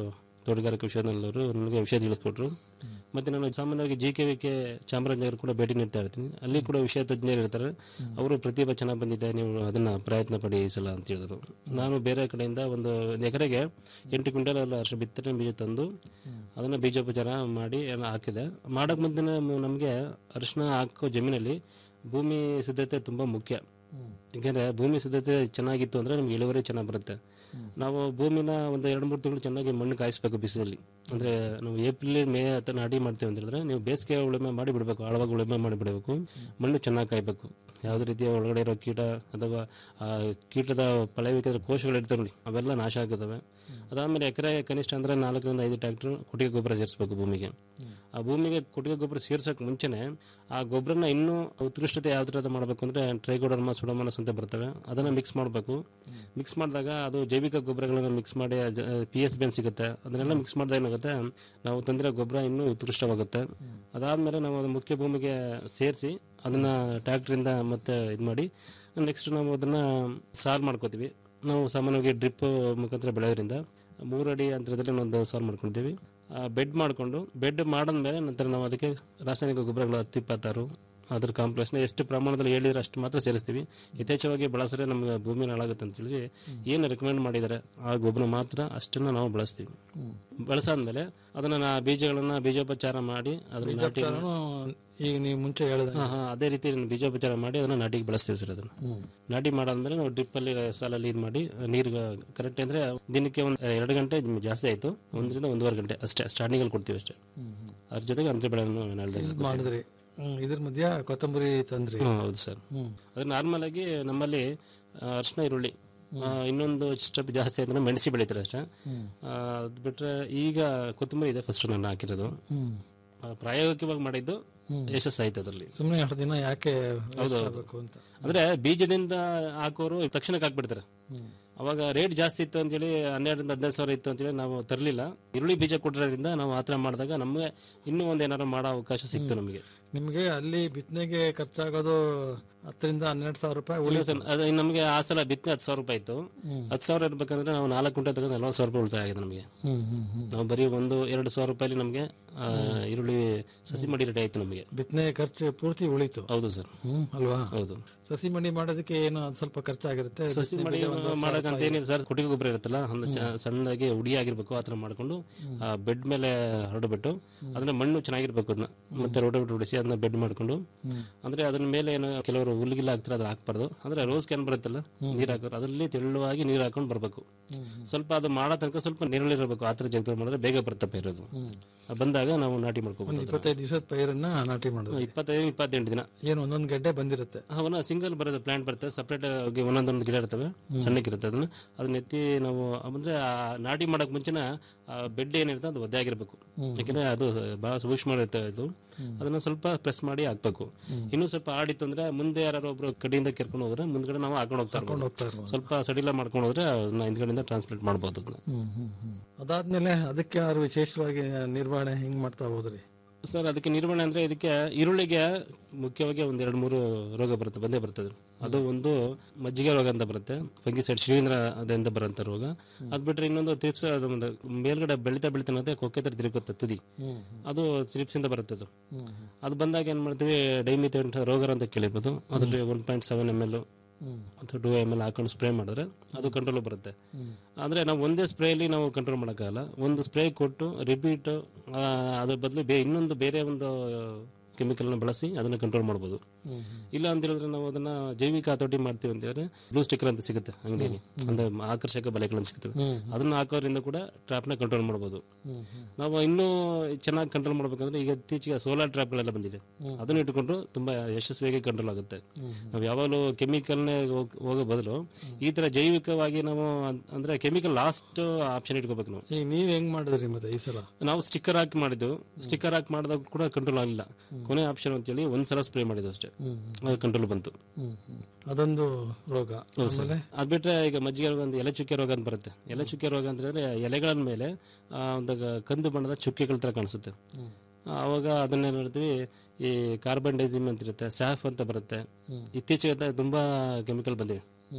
ತೋಟಗಾರಿಕೆ ವಿಷಯದಲ್ಲವರು ನನಗೆ ವಿಷಯ ತಿಳಿಸ್ಕೊಟ್ರು ಮತ್ತೆ ನಾನು ಸಾಮಾನ್ಯವಾಗಿ G K V K Chamarajanagar ಕೂಡ ಭೇಟಿ ನೀಡ್ತಾ ಇರ್ತೀನಿ ಅಲ್ಲಿ ಕೂಡ ವಿಷಯ ತಜ್ಞರು ಇರ್ತಾರೆ ಅವರು ಪ್ರತಿಭೆ ಚೆನ್ನಾಗಿ ಬಂದಿದೆ ನೀವು ಅದನ್ನ ಪ್ರಯತ್ನ ಪಡಿ ಈ ಸಲ ಅಂತ ಹೇಳಿದ್ರು ನಾನು ಬೇರೆ ಕಡೆಯಿಂದ ಒಂದು ಒಂದು ಎಕರೆಗೆ ಎಂಟು ಕ್ವಿಂಟಲ್ ಅಷ್ಟು ಬಿತ್ತನೆ ಬೀಜ ತಂದು ಅದನ್ನ ಬೀಜೋಪಚಾರ ಮಾಡಿ ಎಲ್ಲ ಹಾಕಿದೆ ಮಾಡಕ್ ಮುಂದೆ ನಮಗೆ ಅರಿಶಿನ ಹಾಕೋ ಜಮೀನಲ್ಲಿ ಭೂಮಿ ಸಿದ್ಧತೆ ತುಂಬಾ ಮುಖ್ಯ ಯಾಕೆಂದ್ರೆ ಭೂಮಿ ಸಿದ್ಧತೆ ಚೆನ್ನಾಗಿತ್ತು ಅಂದ್ರೆ ನಮ್ಗೆ ಇಳುವರಿ ಚೆನ್ನಾಗಿ ಬರುತ್ತೆ ನಾವು ಭೂಮಿನ ಒಂದು ಎರಡು ಮೂರು ತಿಂಗಳು ಚೆನ್ನಾಗಿ ಮಣ್ಣು ಕಾಯಿಸ್ಬೇಕು ಬಿಸಿಲಲ್ಲಿ ಅಂದ್ರೆ ನಾವು ಏಪ್ರಿಲ್ ಮೇ ಅಥವಾ ನಾಟಿ ಮಾಡ್ತೀವಿ ಅಂತ ಹೇಳಿದ್ರೆ ನೀವು ಬೇಸಿಗೆ ಉಳುಮೆ ಮಾಡಿ ಬಿಡಬೇಕು ಆಳವಾಗಿ ಉಳುಮೆ ಮಾಡಿ ಬಿಡಬೇಕು ಮಣ್ಣು ಚೆನ್ನಾಗಿ ಕಾಯ್ಬೇಕು ಯಾವುದೇ ರೀತಿಯ ಒಳಗಡೆ ಇರೋ ಕೀಟ ಅಥವಾ ಆ ಕೀಟದ ಪಳವಿಕೆ ಕೋಶಗಳು ಇರ್ತವೆ ನೋಡಿ ಅವೆಲ್ಲ ನಾಶ ಆಗುತ್ತವೆ ಅದಾದ್ಮೇಲೆ ಎಕರೆ ಕನಿಷ್ಠ ಅಂದ್ರೆ ನಾಲ್ಕರಿಂದ ಐದು ಟ್ರ್ಯಾಕ್ಟರ್ ಕೊಟ್ಟಿಗೆ ಗೊಬ್ಬರ ಸೇರಿಸಬೇಕು ಭೂಮಿಗೆ ಆ ಭೂಮಿಗೆ ಕೊಟ್ಟಿಗೆ ಗೊಬ್ಬರ ಸೇರ್ಸಕ್ ಮುಂಚೆನೆ ಆ ಗೊಬ್ಬರನ ಇನ್ನೂ ಉತ್ಕೃಷ್ಟತೆ ಯಾವ ಥರದ ಮಾಡಬೇಕು ಅಂದ್ರೆ ಟ್ರೈಗೋಡರ್ಮ ಸುಡಮನಸ್ ಅಂತ ಬರ್ತವೆ ಅದನ್ನ ಮಿಕ್ಸ್ ಮಾಡಬೇಕು ಮಿಕ್ಸ್ ಮಾಡಿದಾಗ ಅದು ಜೈವಿಕ ಗೊಬ್ಬರಗಳನ್ನ ಮಿಕ್ಸ್ ಮಾಡಿ ಪಿ ಎಸ್ ಬೆನ್ ಸಿಗುತ್ತೆ ಅದನ್ನೆಲ್ಲ ಮಿಕ್ಸ್ ಮಾಡಿದಾಗ ಏನಾಗುತ್ತೆ ನಾವು ತಂದಿರೋ ಗೊಬ್ಬರ ಇನ್ನೂ ಉತ್ಕೃಷ್ಟವಾಗುತ್ತೆ ಅದಾದ್ಮೇಲೆ ನಾವು ಅದು ಮುಖ್ಯ ಭೂಮಿಗೆ ಸೇರಿಸಿ ಅದನ್ನ ಟ್ರ್ಯಾಕ್ಟರಿಂದ ಮತ್ತೆ ಇದು ಮಾಡಿ ನೆಕ್ಸ್ಟ್ ನಾವು ಅದನ್ನ ಸಾಲ್ ಮಾಡ್ಕೋತೀವಿ ನಾವು ಸಾಮಾನ್ಯವಾಗಿ ಡ್ರಿಪ್ ಮುಖಾಂತರ ಬೆಳೆಯೋದ್ರಿಂದ ಮೂರಡಿ ಅಂತರದಲ್ಲಿ ಒಂದು ಸಾಲ್ ಮಾಡ್ಕೊಳ್ತೀವಿ ಬೆಡ್ ಮಾಡಿಕೊಂಡು ಬೆಡ್ ಮಾಡಿದ್ಮೇಲೆ ನಂತರ ನಾವು ಅದಕ್ಕೆ ರಾಸಾಯನಿಕ ಗೊಬ್ಬರಗಳು ಹತ್ತು ಇಪ್ಪತ್ತಾರು ಅದ್ರ ಕಾಂಪ್ಲೆಕ್ಸ್ನ ಎಷ್ಟು ಪ್ರಮಾಣದಲ್ಲಿ ಹೇಳಿದ್ರೆ ಅಷ್ಟು ಮಾತ್ರ ಸೇರಿಸ್ತೀವಿ ಯಥೇಚ್ಛವಾಗಿ ಬಳಸಿದ್ರೆ ನಮಗೆ ಭೂಮಿ ಹಾಳಾಗುತ್ತೆ ಅಂತೇಳಿ ಏನು ರೆಕಮೆಂಡ್ ಮಾಡಿದ್ದಾರೆ ಆ ಗೊಬ್ಬರ ಮಾತ್ರ ಅಷ್ಟನ್ನ ನಾವು ಬಳಸ್ತೀವಿ ಬಳಸಾದ್ಮೇಲೆ ಅದನ್ನ ನಾ ಬೀಜಗಳನ್ನ ಬೀಜೋಪಚಾರ ಮಾಡಿ ಅದನ್ನ ನಾಟಿ ಬೀಜೋಪಚಾರನು ಈಗ ನೀವು ಮುಂಚೆ ಹೇಳಿದ ಹಾ, ಹಾ, ಅದೇ ರೀತಿ ಬೀಜೋಪಚಾರ ಮಾಡಿ ಅದನ್ನ ನಾಟಿಗೆ ಬಳಸ್ತೀವಿ ಸರ್ ಅದನ್ನ ನಾಟಿ ಮಾಡಾದ್ಮೇಲೆ ನಾವು ಡ್ರಿಪ್ ಅಲ್ಲಿ ಸಾಲಲ್ಲಿ ಇದು ಮಾಡಿ ನೀರು ಕರೆಕ್ಟ್ ಅಂದ್ರೆ ದಿನಕ್ಕೆ ಒಂದು ಎರಡು ಗಂಟೆ ಜಾಸ್ತಿ ಆಯ್ತು ಒಂದರಿಂದ ಒಂದೂವರೆ ಗಂಟೆ ಅಷ್ಟೇ ಸ್ಟಾರ್ಟಿಂಗ್ ಅಲ್ಲಿ ಕೊಡ್ತೀವಿ ಅಷ್ಟೇ ಅದ್ರ ಜೊತೆಗೆ ಅಂತರ ಬೆಳೆಯನ್ನು ಇದ್ ಮಾಡಿದ್ರಿ ಹ್ಮ್, ಇದ್ರ ಮಧ್ಯ ಕೊತ್ತಂಬರಿ ತಂದ್ರಿ ಹ್ಮ್, ಹೌದು ಸರ್ ಅದು ನಾರ್ಮಲ್ ಆಗಿ ನಮ್ಮಲ್ಲಿ ಆ, ಅರಿಶಿನ ಈರುಳ್ಳಿ ಆ, ಇನ್ನೊಂದು ಸ್ಟೆಪ್ ಜಾಸ್ತಿ ಆಯ್ತು ಅಂದ್ರೆ ಮೆಣಸಿ ಬೆಳಿತಾರೆ ಅಷ್ಟೇ ಆ, ಅದ್ ಬಿಟ್ರೆ ಈಗ ಕೊತ್ತಂಬರಿ ಇದೆ ಫಸ್ಟ್ ನಾನು ಹಾಕಿರೋದು ಹ್ಮ್. ಆ, ಪ್ರಾಯೋಗಿಕವಾಗಿ ಮಾಡಿದ್ದು ಯಶಸ್ಸು ಆಯ್ತು ಅದರಲ್ಲಿ ಸುಮ್ಮನೆ ಎರಡು ದಿನ ಯಾಕೆ ಹೌದು waste ಹೌದು. ಆಗ್ಬೇಕು ಅಂತ ಅಂದ್ರೆ ಬೀಜದಿಂದ ಹಾಕೋರು ತಕ್ಷಣಕ್ಕೆ ಹಾಕ್ಬಿಡ್ತಾರೆ ಅವಾಗ ರೇಟ್ ಜಾಸ್ತಿ ಇತ್ತು ಅಂತೇಳಿ ಹನ್ನೆರಡರಿಂದ ಹದಿನೈದು ಸಾವಿರ ಇತ್ತು ಅಂತೇಳಿ ನಾವು ತರಲಿಲ್ಲ ಈರುಳ್ಳಿ ಬೀಜ ಕೊಟ್ಟಿರೋದ್ರಿಂದ ನಾವು ಆತರ ಮಾಡಿದಾಗ ನಮಗೆ ಇನ್ನೂ ಒಂದ್ ಏನಾದ್ರು ಮಾಡೋ ಅವಕಾಶ ಸಿಕ್ತು ನಮಗೆ ನಿಮ್ಗೆ ಅಲ್ಲಿ ಬಿತ್ತನೆಗೆ ಖರ್ಚಾಗೋದು ಹತ್ತರಿಂದ ಹನ್ನೆರಡು ಸಾವಿರ ರೂಪಾಯಿ ಉಳಿತು ಅದು ನಮಗೆ ಆ ಸಲ ಬಿತ್ತನೆ ಹತ್ತು ಸಾವಿರ ರೂಪಾಯಿ ಇತ್ತು ಹ್ಮ್. ಹತ್ತು ಸಾವಿರ ಇರ್ಬೇಕಂದ್ರೆ ನಾವು ನಾಲ್ಕು ಕುಂಟೆ ತಗೊಂಡು ನಲ್ವತ್ತು ಸಾವಿರ ರೂಪಾಯಿ ಉಳಿತಾಯ ಆಗಿದೆ ನಮಗೆ ಹ್ಮ್ ಹ್ಮ್ ಹ್ಮ್ ನಾವು ಬರೀ ಒಂದು ಎರಡು ಸಾವಿರ ರೂಪಾಯಿ ನಮಗೆ ಈರುಳ್ಳಿ ಸಸಿ ಮಾಡಿ ರೆಡಿ ಆಯ್ತು ನಮಗೆ ಬಿತ್ತನೆ ಖರ್ಚು ಪೂರ್ತಿ ಉಳಿತು ಹೌದು ಸರ್ ಹ್ಮ್ ಅಲ್ವಾ ಹೌದು ಸಸಿ ಮಡಿ ಮಾಡೋದಕ್ಕೆ ಏನು ಅದ್ ಸ್ವಲ್ಪ ಖರ್ಚಾಗಿರುತ್ತೆ ಸಸಿ ಬಿತ್ತನೆ ಮಾಡಿ ಬೀಜ ಒಂದು ಸಾವಿರ ಮಾಡಕ್ಕಂತ ರೂಪಾಯಿ. ಏನಿಲ್ಲ ಸರ್ ಕೊಟ್ಟಿಗೆ ಗೊಬ್ಬರ ಇರುತ್ತಲ್ಲ ಒಂದು ಚ- ಸಣ್ಣದಾಗಿ ಉಡಿ ಆಗಿರ್ಬೇಕು ಆತರ ಮಾಡ್ಕೊಂಡು ಆ ಬೆಡ್ ಮೇಲೆ ಹರಡ್ಬಿಟ್ಟು ಅದನ್ನ ಮಣ್ಣು ಚೆನ್ನಾಗಿರ್ಬೇಕು ಅದನ್ನ ಮತ್ತೆ ರೋಟ ಬಿಟ್ಟು ಹೊಡಿಸಿ ಅದನ್ನ ಬೆಡ್ ಮಾಡ್ಕೊಂಡು ಅಂದ್ರೆ ಅದ್ರ ಮೇಲೆ ಏನು ಕೆಲವರು ಹುಲ್ಗಿಲ್ಲ ಹಾಕ್ತಾರೆ ಅದು ಹಾಕ್ಬಾರ್ದು ಅಂದ್ರೆ ರೋಸ್ ಕ್ಯಾನ್ ಬರುತ್ತಲ್ಲ ನೀರ್ ಹಾಕೋರು ಅದರಲ್ಲಿ ತೆಳ್ಳುವಾಗಿ ನೀರ್ ಹಾಕೊಂಡು ಬರ್ಬೇಕು ಸ್ವಲ್ಪ ಅದು ಮಾಡೋ ತನಕ ಸ್ವಲ್ಪ ನೀರುಳಿರ್ಬೇಕು ಆತರ ಜಗದ ಮಾಡಿದ್ರೆ ಬೇಗ ಬರುತ್ತೆ ಪೈರೋದು ಅದು ಬಂದಾಗ ನಾವು ನಾಟಿ ಒಂದು ಮಾಡ್ಕೋಬಹುದು ಇಪ್ಪತ್ತೈದು ದಿವಸದ ಪೈರನ್ನ ನಾಟಿ ಮಾಡೋದು ಇಪ್ಪತ್ತೈದು ಇಪ್ಪತ್ತೆಂಟು ದಿನ ಏನು ಒಂದೊಂದು ಗಡ್ಡೆ ಬಂದಿರುತ್ತೆ ಅವನ ಸಿಂಗಲ್ ಬರೋದು ಪ್ಲಾಂಟ್ ಬರುತ್ತೆ ಸಪ್ರೇಟ್ ಆಗಿ ಒಂದೊಂದೊಂದು ಗಿಡ ಇರ್ತವೆ ಸಣ್ಣಕ್ಕಿರುತ್ತೆ ಅದನ್ನ ಅದನ್ನ ಎತ್ತಿ ನಾವು ಅಂದ್ರೆ ಆ ನಾಟಿ ಮಾಡಕ್ ಮುಂಚಿನ ಬೆಡ್ ಏನಿರುತ್ತೆ ಅದು ಒದ್ದೆ ಆಗಿರ್ಬೇಕು ಯಾಕಂದ್ರೆ ಅದು ಬಹಳ ಸೂಕ್ಷ್ಮ ಇರುತ್ತೆ ಇದು ಅದನ್ನ ಸ್ವಲ್ಪ ಪ್ರೆಸ್ ಮಾಡಿ ಹಾಕ್ಬೇಕು ಇನ್ನೂ ಸ್ವಲ್ಪ ಆಡಿತ್ತು ಅಂದ್ರೆ ಮುಂದೆ ಯಾರು ಒಬ್ರು ಕಡೆಯಿಂದ ಕೆರ್ಕೊಂಡು ಹೋದ್ರೆ ಮುಂದ್ಗಡೆ ನಾವು ಹಾಕೊಂಡು ಹೋಗ್ತಾ ಹಾಕೊಂಡು ಇರ್ಬೋದು. ಹೋಗ್ತಾ ಇರ್ಬೋದು. ಸ್ವಲ್ಪ ಸಡಿಲ ಮಾಡ್ಕೊಂಡು ಹೋದ್ರೆ ಅದನ್ನ ಹಿಂದ್ಗಡೆಯಿಂದ ಟ್ರಾನ್ಸ್ಪ್ಲೇಟ್ ಮಾಡ್ಬೋದು ಅದನ್ನ ಹ್ಮ್ ಹ್ಮ್ ಹ್ಮ್ ಅದಾದ್ಮೇಲೆ ಅದಕ್ಕೆ ಯಾರು ವಿಶೇಷವಾಗಿ ನಿರ್ವಹಣೆ ಹೆಂಗ್ ಮಾಡ್ತಾ ಹೋದ್ರಿ ಸರ್ ಅದಕ್ಕೆ ನಿರ್ವಹಣೆ ಅಂದ್ರೆ ಇದಕ್ಕೆ ಈರುಳ್ಳಿಗೆ ಮುಖ್ಯವಾಗಿ ಒಂದ್ ಎರಡು ಮೂರು ರೋಗ ಬರುತ್ತೆ ಬಂದೇ ಬರ್ತದೆ ಅದು ಒಂದು ಮಜ್ಜಿಗೆ ರೋಗ ಅಂತ ಬರುತ್ತೆ ಫಂಗಿಸೈಡ್ ಶಿಲೀಂಧ್ರ ಅದರಿಂದ ಬರೋಂಥ ರೋಗ ಅದ್ ಬಿಟ್ರೆ ಇನ್ನೊಂದು ತ್ರಿಪ್ಸ್ ಅದು ಒಂದು ಮೇಲ್ಗಡೆ ಬೆಳಿತಾ ಬೆಳಿತಾ ಮತ್ತೆ ಕೊಕ್ಕೆ ತರ ತಿರುಗುತ್ತೆ ತುದಿ ಅದು ತ್ರಿಪ್ಸ್ ಇಂದ ಬರುತ್ತೆ ಅದು ಅದು ಬಂದಾಗ ಏನ್ ಮಾಡ್ತೀವಿ ಡೈಮಿಥೇಟ್ ರೋಗರ ಅಂತ ಕೇಳಿರ್ಬೋದು ಅದ್ರಲ್ಲಿ one point seven M L ಅಥವಾ ಟೂ ಎಮ್ ಎಲ್ ಹಾಕೊಂಡು ಸ್ಪ್ರೇ ಮಾಡಿದ್ರೆ ಅದು ಕಂಟ್ರೋಲ್ ಬರುತ್ತೆ ಅಂದ್ರೆ ನಾವು ಒಂದೇ ಸ್ಪ್ರೇಲಿ ನಾವು ಕಂಟ್ರೋಲ್ ಮಾಡೋಕ್ಕಾಗಲ್ಲ ಒಂದು ಸ್ಪ್ರೇ ಕೊಟ್ಟು ರಿಪೀಟ್ ಅದ್ರ ಬದಲು ಬೇ ಇನ್ನೊಂದು ಬೇರೆ ಒಂದು ಕೆಮಿಕಲ್ನ ಬಳಸಿ ಅದನ್ನ ಕಂಟ್ರೋಲ್ ಮಾಡ್ಬೋದು ಇಲ್ಲ ಅಂತ ಹೇಳಿದ್ರೆ ನಾವು ಅದನ್ನ ಜೈವಿಕ ಹತೋಟಿ ಮಾಡ್ತೀವಿ ಅಂತ ಹೇಳಿದ್ರೆ ಬ್ಲೂ ಸ್ಟಿಕ್ಕರ್ ಅಂತ ಸಿಗುತ್ತೆ ಅಂಗಡಿಯಲ್ಲಿ ಅಂದ್ರೆ ಆಕರ್ಷಕ ಬಲೆಗಳನ್ನು ಸಿಗ್ತವೆ ಅದನ್ನ ಹಾಕೋದ್ರಿಂದ ಕೂಡ ಟ್ರಾಪ್ ನ ಕಂಟ್ರೋಲ್ ಮಾಡಬಹುದು ನಾವು ಇನ್ನೂ ಚೆನ್ನಾಗಿ ಕಂಟ್ರೋಲ್ ಮಾಡ್ಬೇಕಂದ್ರೆ ಈಗ ಇತ್ತೀಚೆಗೆ ಸೋಲಾರ್ ಟ್ರಾಪ್ ಗಳೆಲ್ಲ ಬಂದಿದೆ ಅದನ್ನ ಇಟ್ಕೊಂಡ್ರು ತುಂಬಾ ಯಶಸ್ವಿಯಾಗಿ ಕಂಟ್ರೋಲ್ ಆಗುತ್ತೆ ನಾವು ಯಾವಾಗಲೂ ಕೆಮಿಕಲ್ನೇ ಹೋಗೋ ಬದಲು ಈ ತರ ಜೈವಿಕವಾಗಿ ನಾವು ಅನ್- ಅಂದ್ರೆ ಕೆಮಿಕಲ್ ಲಾಸ್ಟ್ ಆಪ್ಷನ್ ಇಟ್ಕೋಬೇಕು ನಾವು ಈಗ ನೀವ್ ಹೆಂಗ್ ಮಾಡಿದ್ರಿ ಮತ್ತೆ ಈ ಸಲ ನಾವು ಸ್ಟಿಕ್ಕರ್ ಹಾಕಿ ಮಾಡಿದ್ದು ಸ್ಟಿಕ್ಕರ್ ಹಾಕಿ ಮಾಡಿದಾಗ ಕೂಡ ಕಂಟ್ರೋಲ್ ಆಗಲಿಲ್ಲ ಕೊನೆ ಆಪ್ಷನ್ ಅಂತೇಳಿ ಒಂದ್ಸಲ ಸ್ಪ್ರೇ ಮಾಡಿದ್ದು ಅಷ್ಟೇ ಅದು ಕಂಟ್ರೋಲ್ ಬಂತು ಹ್ಮ್ ಹ್ಮ್. ಅದೊಂದು ರೋಗ ಹೌದು ಸರ್. ಆಮೇಲೆ ಅದ್ ಬಿಟ್ರೆ ಈಗ ಮಜ್ಜಿಗೆ ರೋಗ ಒಂದು ಎಲೆ ಚುಕ್ಕೆ ರೋಗ ಅಂತ ಬರುತ್ತೆ ಎಲೆ ಚುಕ್ಕೆ ರೋಗ ಅಂತ ಹೇಳಿದ್ರೆ ಎಲೆಗಳ ಮೇಲೆ ಆ, ಒಂದು ಕಂದು ಬಣ್ಣದ ಚುಕ್ಕೆಗಳ ತರ ಕಾಣಿಸುತ್ತೆ ಆ, ಅವಾಗ ಅದನ್ನ ಏನ್ ಮಾಡ್ತೀವಿ ಈ ಕಾರ್ಬನ್ ಡೈಸಿಮ್ ಅಂತ ಇರುತ್ತೆ ಸ್ಯಾಫ್ ಅಂತ ಬರುತ್ತೆ ಇತ್ತೀಚೆಗೆ ತುಂಬಾ ಕೆಮಿಕಲ್ ಬಂದಿವೆ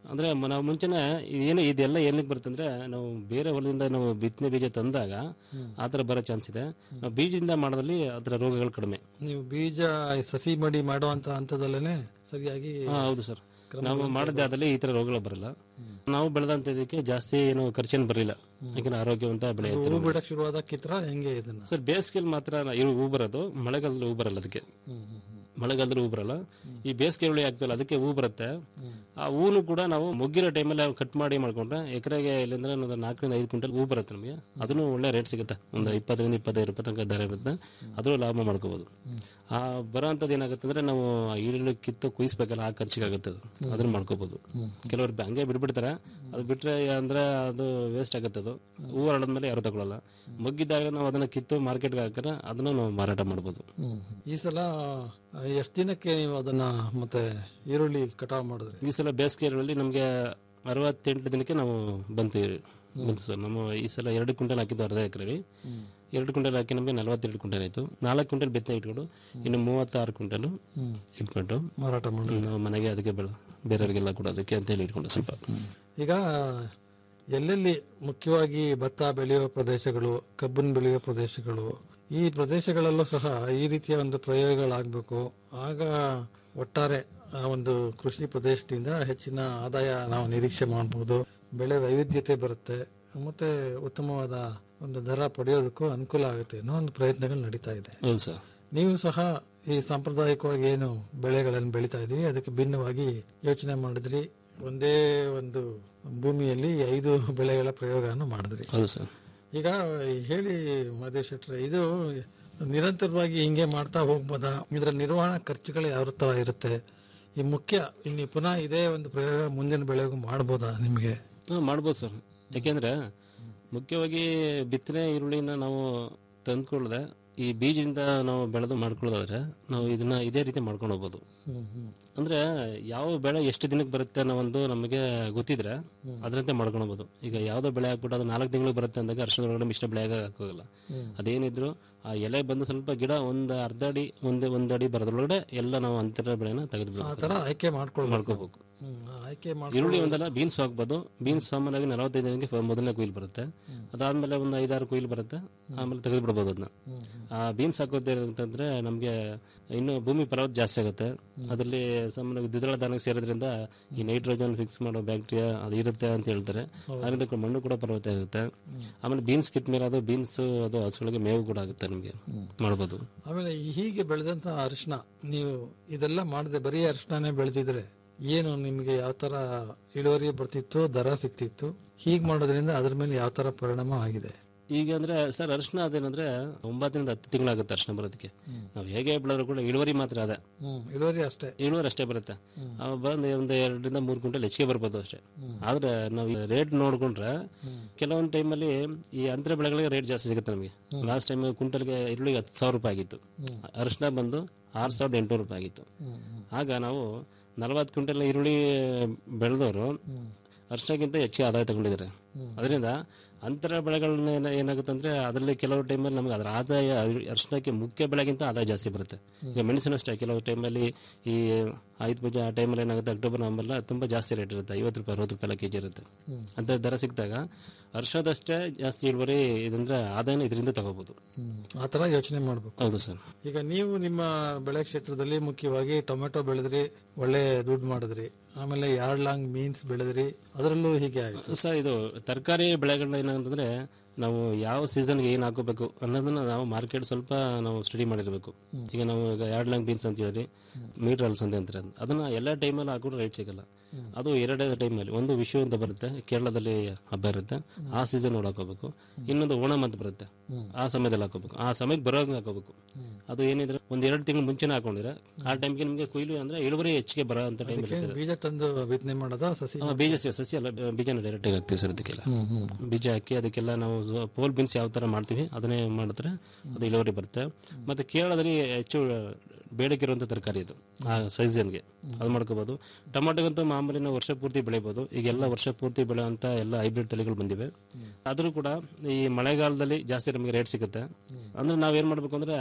ಅಂದ್ರೆ ಮ- ನಾವು ಮುಂಚೆನೆ ಏನು ಇದೆಲ್ಲ ಏನಕ್ಕೆ ಬರುತ್ತಂದ್ರೆ ನಾವು ಬೇರೆ ಹೊಲದಿಂದ ನಾವು ಬಿತ್ತನೆ ಬೀಜ ತಂದಾಗ ಆ ಥರ ಬರೋ ಚಾನ್ಸ್ ಇದೆ ನಾವು ಬೀಜದಿಂದ ಮಾಡೋದ್ರಲ್ಲಿ ಅದರ ರೋಗಗಳು ಕಡಿಮೆ ನೀವು ಬೀಜ ಸಸಿ ಮಡಿ ಮಾಡುವಂತ ಹಂತದಲ್ಲೇನೆ ಸರಿಯಾಗಿ ಹಾ, ಹೌದು ಸರ್ ನಾವು ಮಾಡಿದ್ದೆ ಅದಲ್ಲಿ ಈ ತರ ರೋಗಗಳು ಬರಲ್ಲ ನಾವು ಬೆಳೆದಂತ ಇದಕ್ಕೆ ಜಾಸ್ತಿ ಏನು ಖರ್ಚೇನು ಬರಲಿಲ್ಲ ಯಾಕಂದ್ರೆ ಆರೋಗ್ಯವಂತ ಬೆಳೆ ಅದು ಇತ್ತು ಹೂ ನಮ್ಗೆ. ಬಿಡಕ್ ಶುರುವಾದ ಕಿತ್ರ ಹೆಂಗೆ ಇದನ್ನ ಸರ್ ಬೇಸಿಗೆಯಲ್ಲಿ ಮಾತ್ರ ಇವು ಹೂ ಬರೋದು ಮಳೆಗಾಲದಲ್ಲಿ ಹೂ ಬರಲ್ಲ ಅದಕ್ಕೆ ಮಳೆಗಾಲದಲ್ಲಿ ಹೂ ಬರಲ್ಲ ಈ ಬೇಸಿಗೆ ಹುಳಿ ಆಗ್ತಲ್ಲ ಅದಕ್ಕೆ ಹೂ ಬರುತ್ತೆ ಆ ಹೂನು ಕೂಡ ನಾವು ಮುಗ್ಗಿರೋ ಟೈಮಲ್ಲಿ ಕಟ್ ಮಾಡಿ ಮಾಡ್ಕೊಂಡ್ರೆ ಎಕರೆಗೆ ಇಲ್ಲಿಂದ ಒಂದು ನಾಲ್ಕರಿಂದ ಐದು ಕ್ವಿಂಟಲ್ ಹೂ ಬರುತ್ತೆ ನಮಗೆ ಅದನ್ನು ಒಳ್ಳೆ ರೇಟ್ ಸಿಗುತ್ತೆ ಒಂದು ಇಪ್ಪತ್ತರಿಂದ ಇಪ್ಪತ್ತೈದು ರೂಪಾಯಿ ತನಕ ದರ ಇರುತ್ತೆ ಅದ್ರೂ ಲಾಭ ಮಾಡ್ಕೋಬಹುದು ಆ ಬರೋ ಅಂಥದ್ದು ಏನಾಗುತ್ತೆ ಅಂದ್ರೆ ನಾವು ಆ ಈರುಳ್ಳಿ ಕಿತ್ತು ಕುಯಿಸ್ಬೇಕಲ್ಲ ಆ ಖರ್ಚಿಗಾಗುತ್ತೆ ಅದು ಅದನ್ನ ಮಾಡ್ಕೋಬಹುದು ಕೆಲವರು ಬ- ಹಂಗೆ ಬಿಟ್ಬಿಡ್ತಾರೆ ಅದು ಬಿಟ್ರೆ ಅಂದ್ರೆ ಅದು ವೇಸ್ಟ್ ಆಗುತ್ತೆ ಅದು ಹೂ ಹರಡಿದ್ಮೇಲೆ ಯಾರು ತಗೊಳ್ಳಲ್ಲ ಮಗ್ಗಿದ್ದಾಗ ನಾವು ಅದನ್ನ ಕಿತ್ತು ಮಾರ್ಕೆಟ್ಗೆ ಹಾಕಿದ್ರೆ ಅದನ್ನು ನಾವು ಮಾರಾಟ ಮಾಡ್ಬೋದು ಈ ಸಲ ಎಷ್ಟು ದಿನಕ್ಕೆ ನೀವು ಅದನ್ನ ಮತ್ತೆ ಈರುಳ್ಳಿ ಕಟಾವ್ ಮಾಡಿದ್ರಿ ಈ ಸಲ ಬೇಸಿಗೆಯಲ್ಲಿ ನಮಗೆ ಅರವತ್ತೆಂಟು ದಿನಕ್ಕೆ ನಾವು ಬಂತು ಬಂತು ಸರ್ ನಮ್ಮ ಈ ಸಲ ಎರಡು ಕ್ವಿಂಟಲ್ ಹಾಕಿದ್ದು ಅರ್ಧ ಎಕರೆ ಎರಡು ಕ್ವಿಂಟಲ್ ಹಾಕಿ ನಮಗೆ ನಲವತ್ತೆರಡು ಕ್ವಿಂಟಲ್ ಆಯಿತು ನಾಲ್ಕು ಕ್ವಿಂಟಲ್ ಬಿತ್ತನೆ ಇಟ್ಕೊಂಡು ಇನ್ನು ಮೂವತ್ತಾರು ಕ್ವಿಂಟಲ್ ಇಟ್ಕೊಂಡು ಮಾರಾಟ ಮಾಡಿ ನಾವು ಮನೆಗೆ ಅದಕ್ಕೆ ಬೆಳೆ ಬೇರೆಯವರಿಗೆಲ್ಲ ಕೊಡೋದಕ್ಕೆ ಅಂತ ಹೇಳಿ ಇಟ್ಕೊಂಡು ಸ್ವಲ್ಪ ಈಗ ಎಲ್ಲೆಲ್ಲಿ ಮುಖ್ಯವಾಗಿ ಭತ್ತ ಬೆಳೆಯುವ ಪ್ರದೇಶಗಳು ಕಬ್ಬನ್ನು ಬೆಳೆಯುವ ಪ್ರದೇಶಗಳು ಈ ಪ್ರದೇಶಗಳಲ್ಲೂ ಸಹ ಈ ರೀತಿಯ ಒಂದು ಪ್ರಯೋಗಗಳಾಗಬೇಕು ಆಗ ಒಟ್ಟಾರೆ ಆ ಒಂದು ಕೃಷಿ ಪ್ರದೇಶದಿಂದ ಹೆಚ್ಚಿನ ಆದಾಯ ನಾವು ನಿರೀಕ್ಷೆ ಮಾಡಬಹುದು ಬೆಳೆ ವೈವಿಧ್ಯತೆ ಬರುತ್ತೆ ಮತ್ತೆ ಉತ್ತಮವಾದ ಒಂದು ದರ ಪಡೆಯೋದಕ್ಕೂ ಅನುಕೂಲ ಆಗುತ್ತೆ ಅನ್ನೋ ಒಂದು ಪ್ರಯತ್ನಗಳು ನಡೀತಾ ಇದೆ ಹೌದು ಸರ್ ನೀವು ಸಹ ಈ ಸಾಂಪ್ರದಾಯಿಕವಾಗಿ ಏನು ಬೆಳೆಗಳನ್ನು ಬೆಳೀತಾ ಇದೀವಿ ಅದಕ್ಕೆ ಭಿನ್ನವಾಗಿ ಯೋಚನೆ ಮಾಡಿದ್ರಿ ಒಂದೇ ಒಂದು ಭೂಮಿಯಲ್ಲಿ ಐದು ಬೆಳೆಗಳ ಪ್ರಯೋಗವನ್ನು ಮಾಡಿದ್ರಿ ಹೌದು ಸರ್ ಈಗ ಹೇಳಿ ಮಹದೇವ್ ಶೆಟ್ರೆ ಇದು ನಿರಂತರವಾಗಿ ಹಿಂಗೆ ಮಾಡ್ತಾ ಹೋಗ್ಬೋದಾ ಇದರ ನಿರ್ವಹಣಾ ಖರ್ಚುಗಳು ಯಾವ ತರ ಇರುತ್ತೆ ಈ ಮುಖ್ಯ ಇಲ್ಲಿ ಪುನಃ ಇದೇ ಒಂದು ಪ್ರಯೋಗ ಮುಂದಿನ ಬೆಳೆಗೂ ಮಾಡ್ಬೋದಾ ನಿಮಗೆ ಹಾಂ ಮಾಡ್ಬೋದು ಸರ್ ಯಾಕೆಂದ್ರೆ ಮುಖ್ಯವಾಗಿ ಬಿತ್ತನೆ ಈರುಳ್ಳಿನ ನಾವು ತಂದ್ಕೊಳ್ಳದೆ ಈ ಬೀಜದಿಂದ ನಾವು ಬೆಳೆದು ಮಾಡ್ಕೊಳ್ಳೋದಾದ್ರೆ ನಾವು ಇದನ್ನ ಇದೇ ರೀತಿ ಮಾಡ್ಕೊಂಡು ಹೋಗ್ಬೋದು ಅಂದ್ರೆ ಯಾವ ಬೆಳೆ ಎಷ್ಟು ದಿನಕ್ಕೆ ಬರುತ್ತೆ ಅನ್ನೋ ಒಂದು ನಮಗೆ ಗೊತ್ತಿದ್ರೆ ಅದರಂತೆ ಮಾಡ್ಕೊಳ್ಬೋದು ಈಗ ಯಾವ್ದೋ ಬೆಳೆ ಹಾಕ್ಬಿಟ್ಟು ಅದು ನಾಲ್ಕು ತಿಂಗಳಿಗೆ ಬರುತ್ತೆ ಅಂದಾಗ ಅರ್ಶನದೊಳಗಡೆ ಮಿಶ್ರ ಬೆಳೆ ಹಾಕೋಲ್ಲ ಅದೇನಿದ್ರು ಆ ಎಲೆ ಬಂದು ಸ್ವಲ್ಪ ಗಿಡ ಒಂದು ಅರ್ಧ ಅಡಿ ಒಂದು ಒಂದು ಅಡಿ ಬರೋದ್ರೊಳಗಡೆ ಎಲ್ಲ ನಾವು ಅಂತರ ಬೆಳೆನ ತೆಗೆದು ಆ ತರ ಆಯ್ಕೆ ಮಾಡ್ಕೊಳ್ಬೇಕು ಮಾಡ್ಕೋಬೇಕು ಹ್ಮ್, ಆ ಆಯ್ಕೆ ಮಾಡ್ ಈರುಳ್ಳಿ ಒಂದಲ್ಲ ಬೀನ್ಸ್ ಹಾಕ್ಬೋದು ಬೀನ್ಸ್ ಸಾಮಾನ್ಯವಾಗಿ ನಲವತ್ತೈದು ದಿನಕ್ಕೆ ಫ- ಮೊದಲನೇ ಕುಯ್ಲು ಬರುತ್ತೆ ಅದಾದ್ಮೇಲೆ ಒಂದು ಐದಾರು ಕುಯ್ಲು ಬರುತ್ತೆ ಆಮೇಲೆ ತೆಗೆದು ಬಿಡ್ಬೋದು ಅದನ್ನ ಆ ಬೀನ್ಸ್ ಹಾಕೋದೇ ಅಂತಂದ್ರೆ ನಮಗೆ ಇನ್ನು ಭೂಮಿ ಫಲವತ್ತು ಜಾಸ್ತಿ ಆಗುತ್ತೆ ಅದರಲ್ಲಿ ಸಾಮಾನ್ಯವಾಗಿ ದ್ವಿದಳ ಧಾನ್ಯಕ್ಕೆ ಸೇರೋದ್ರಿಂದ ಈ ನೈಟ್ರೋಜನ್ ಫಿಕ್ಸ್ ಮಾಡೋ ಬ್ಯಾಕ್ಟೀರಿಯಾ ಅದು ಇರುತ್ತೆ ಅಂತ ಹೇಳ್ತಾರೆ ಅದರಿಂದ ಕೂಡ ಮಣ್ಣು ಕೂಡ ಫಲವತ್ತೆ ಆಗುತ್ತೆ ಆಮೇಲೆ ಬೀನ್ಸ್ ಕಿತ್ತ ಮೇಲೆ ಅದು ಬೀನ್ಸ್ ಅದು ಹಸುಗಳಿಗೆ ಮೇವು ಕೂಡ ಆಗುತ್ತೆ ನಮಗೆ ಮಾಡ್ಬೋದು ಆಮೇಲೆ ಈ ಹೀಗೆ ಬೆಳೆದಂತ ಅರಿಶಿನ ನೀವು ಇದೆಲ್ಲ ಮಾಡದೆ ಬರೀ ಅರಿಶಿಣನೇ ಬೆಳೆದಿದ್ರೆ ಏನು ನಿಮಗೆ ಯಾವ ತರ ಇಳುವರಿ ಬರ್ತಿತ್ತು ದರ ಸಿಕ್ತಿತ್ತು ಹೀಗೆ ಮಾಡೋದ್ರಿಂದ ಅದ್ರ ಮೇಲೆ ಯಾವ ತರ ಪರಿಣಾಮ ಆಗಿದೆ ಈಗ ಅಂದ್ರೆ ಸರ್ ಅರಿಶಿನ ಅದೇನಂದ್ರೆ ಒಂಬತ್ತರಿಂದ ಹತ್ತು ತಿಂಗಳಾಗುತ್ತೆ ಅರಿಶಿನ ಬರೋದಕ್ಕೆ ನಾವು ಹೇಗೆ ಬೆಳೆದ್ರು ಕೂಡ ಇಳುವರಿ ಮಾತ್ರ ಅದೇ ಹ್ಮ್ ಇಳುವರಿ ಅಷ್ಟೇ ಇಳುವರಿ ಅಷ್ಟೇ ಬರುತ್ತೆ ಅವು ಬಂದು ಒಂದು ಎರಡರಿಂದ ಮೂರು ಕ್ವಿಂಟಲ್ ಹೆಚ್ಚಿಗೆ ಬರ್ಬೋದು ಅಷ್ಟೇ ಆದ್ರೆ ನಾವು ರೇಟ್ ನೋಡ್ಕೊಂಡ್ರೆ ಕೆಲವೊಂದು ಟೈಮಲ್ಲಿ ಈ ಅಂತರ ಬೆಳೆಗಳಿಗೆ ರೇಟ್ ಜಾಸ್ತಿ ಸಿಗುತ್ತೆ ನಮಗೆ ಲಾಸ್ಟ್ ಟೈಮ್ ಕ್ವಿಂಟಲ್ಗೆ ಈರುಳ್ಳಿಗೆ ಹತ್ತು ಸಾವಿರ ರೂಪಾಯಿ ಆಗಿತ್ತು ಅರಿಶಿನ ಬಂದು ಆರು ಸಾವಿರದ ಎಂಟುನೂರು ರೂಪಾಯಿ ಆಗಿತ್ತು ಆಗ ನಾವು ನಲವತ್ತು ಕ್ವಿಂಟಲ್ ಈರುಳ್ಳಿ ಬೆಳೆದವರು ಅರಿಶಿನಕ್ಕಿಂತ ಹೆಚ್ಚಿಗೆ ಆದಾಯ ತಗೊಂಡಿದ್ದಾರೆ ಅದರಿಂದ ಅಂತರ ಬೆಳೆಗಳನ್ನ ಏನ- ಏನಾಗುತ್ತೆ ಅಂದ್ರೆ ಅದರಲ್ಲಿ ಕೆಲವು ಟೈಮಲ್ಲಿ ನಮಗೆ ಅದರ ಆದಾಯ ಅರಿಶಿನಕ್ಕೆ ಮುಖ್ಯ ಬೆಳೆಗಿಂತ ಆದಾಯ ಜಾಸ್ತಿ ಬರುತ್ತೆ ಈಗ ಮೆಣಸಿನ ಅಷ್ಟೇ ಕೆಲವು ಟೈಮಲ್ಲಿ ಈ ಆಯುಧ ಪೂಜೆ ಆ ಟೈಮಲ್ಲಿ ಏನಾಗುತ್ತೆ ಅಕ್ಟೋಬರ್ ನವೆಂಬರ್ ತುಂಬಾ ಜಾಸ್ತಿ ರೇಟ್ ಇರುತ್ತೆ ಐವತ್ತು ರೂಪಾಯಿ ಅರವತ್ತು ರೂಪಾಯಿ ಕೆಜಿ ಇರುತ್ತೆ ಅಂತ ದರ ಸಿಕ್ಕಿದಾಗ ಅರ್ಷದಷ್ಟೇ ಜಾಸ್ತಿ ಇಳುವರಿ ಇದಂದ್ರೆ ಆದಾಯನ ಇದರಿಂದ ತಗೋಬಹುದು ಆ ತರ ಯೋಚನೆ ಮಾಡ್ಬೇಕು ಹೌದು ಸರ್ ಈಗ ನೀವು ನಿಮ್ಮ ಬೆಳೆ ಕ್ಷೇತ್ರದಲ್ಲಿ ಮುಖ್ಯವಾಗಿ ಟೊಮೆಟೊ ಬೆಳೆದ್ರಿ ಒಳ್ಳೆ ದುಡ್ಡು ಮಾಡಿದ್ರಿ ಆಮೇಲೆ ಯಾರ್ಡ್ ಲಾಂಗ್ ಮೀನ್ಸ್ ಬೆಳೆದ್ರಿ ಅದರಲ್ಲೂ ಹೀಗೆ ಆಯ್ತು ಸರ್ ಇದು ತರಕಾರಿ ಬೆಳೆಗಳನ್ನ ಏನಂತಂದ್ರೆ ನಾವು ಯಾವ ಸೀಸನ್ಗೆ ಏನು ಹಾಕೋಬೇಕು ಅನ್ನೋದನ್ನ ನಾವು ಮಾರ್ಕೆಟ್ ಸ್ವಲ್ಪ ನಾವು ಸ್ಟಡಿ ಮಾಡಿರ್ಬೇಕು ಈಗ ನಾವು ಈಗ ಎರಡು ಲಾಂಗ್ ಬೀನ್ಸ್ ಅಂತ ಹೇಳಿದ್ರಿ ಮೀಟರ್ ಅಲ್ಸ್ ಅಂತ ಅಂತಾರೆ ಅದನ್ನ. ಅದನ್ನ ಎಲ್ಲ ಟೈಮಲ್ಲಿ ಹಾಕಿದ್ರೆ ರೈಟ್ ಸಿಗಲ್ಲ ಅದು ಎರಡೇ ಟೈಮಲ್ಲಿ ಒಂದು ವಿಷು ಅಂತ ಬರುತ್ತೆ ಕೇರಳದಲ್ಲಿ ಹಬ್ಬ ಇರುತ್ತೆ ಆ ಸೀಸನ್ ನೋಡಿ ಹಾಕೋಬೇಕು ಇನ್ನೊಂದು ಓಣಂ ಅಂತ ಬರುತ್ತೆ ಆ ಸಮಯದಲ್ಲಿ ಹಾಕೋಬೇಕು ಆ ಸಮಯಕ್ಕೆ ಬರೋಂಗೆ ಹಾಕೋಬೇಕು ಅದು ಏನಿದ್ರೆ ಒಂದ್ ಎರಡು ತಿಂಗಳು ಮುಂಚೆನೇ ಹಾಕೊಂಡಿದ್ರೆ ಆ ಟೈಮ್ಗೆ ನಿಮಗೆ ಕೊಯ್ಲು ಅಂದ್ರೆ ಇಳುವರಿ ಹೆಚ್ಚಿಗೆ ಬರೋ ಅಂತ ಟೈಮ್ ಅದಕ್ಕೆ ಇರುತ್ತೆ ಬೀಜ ತಂದು ಬಿತ್ತನೆ ಮಾಡೋದ ಸಸಿ ಆ, ಬೀಜ ಸ- ಸಸಿ ಅಲ್ಲ ಬ- ಬೀಜನ ಡೈರೆಕ್ಟ್ ಆಗಿ ಹಾಕ್ತೀವಿ ಸರ್ ಅದಕ್ಕೆಲ್ಲ ಬೀಜ ಹಾಕಿ ಅದಕ್ಕೆಲ್ಲ ನಾವು ಸ- ಪೋಲ್ ಬೀನ್ಸ್ ಯಾವ ತರ ಮಾಡ್ತೀವಿ ಅದನ್ನೇ ಮಾಡಿದ್ರೆ ಅದು ಇಳುವರಿ ಬರುತ್ತೆ ಮತ್ತೆ ಕೇರಳದಲ್ಲಿ ಹೆಚ್ಚು ಬೇಡಿಕೆ ಇರುವಂತ ತರಕಾರಿ ಇದು ಆ ಸೀಸನ್ಗೆ ಅದು ಮಾಡ್ಕೋಬಹುದು ಟೊಮಾಟೊಗಂತೂ ಮಾಮೂಲಿ ನಾವು ವರ್ಷ ಪೂರ್ತಿ ಬೆಳಿಬಹುದು ಈಗೆಲ್ಲ ವರ್ಷ ಪೂರ್ತಿ ಬೆಳೆಯುವಂತ ಎಲ್ಲ ಹೈಬ್ರಿಡ್ ತಳಿಗಳು ಬಂದಿವೆ ಆದ್ರೂ ಕೂಡ ಈ ಮಳೆಗಾಲದಲ್ಲಿ ಜಾಸ್ತಿ ನಮಗೆ ರೇಟ್ ಸಿಗುತ್ತೆ ಅಂದ್ರೆ ನಾವೇನ್ ಮಾಡ್ಬೇಕು ಅಂದ್ರೆ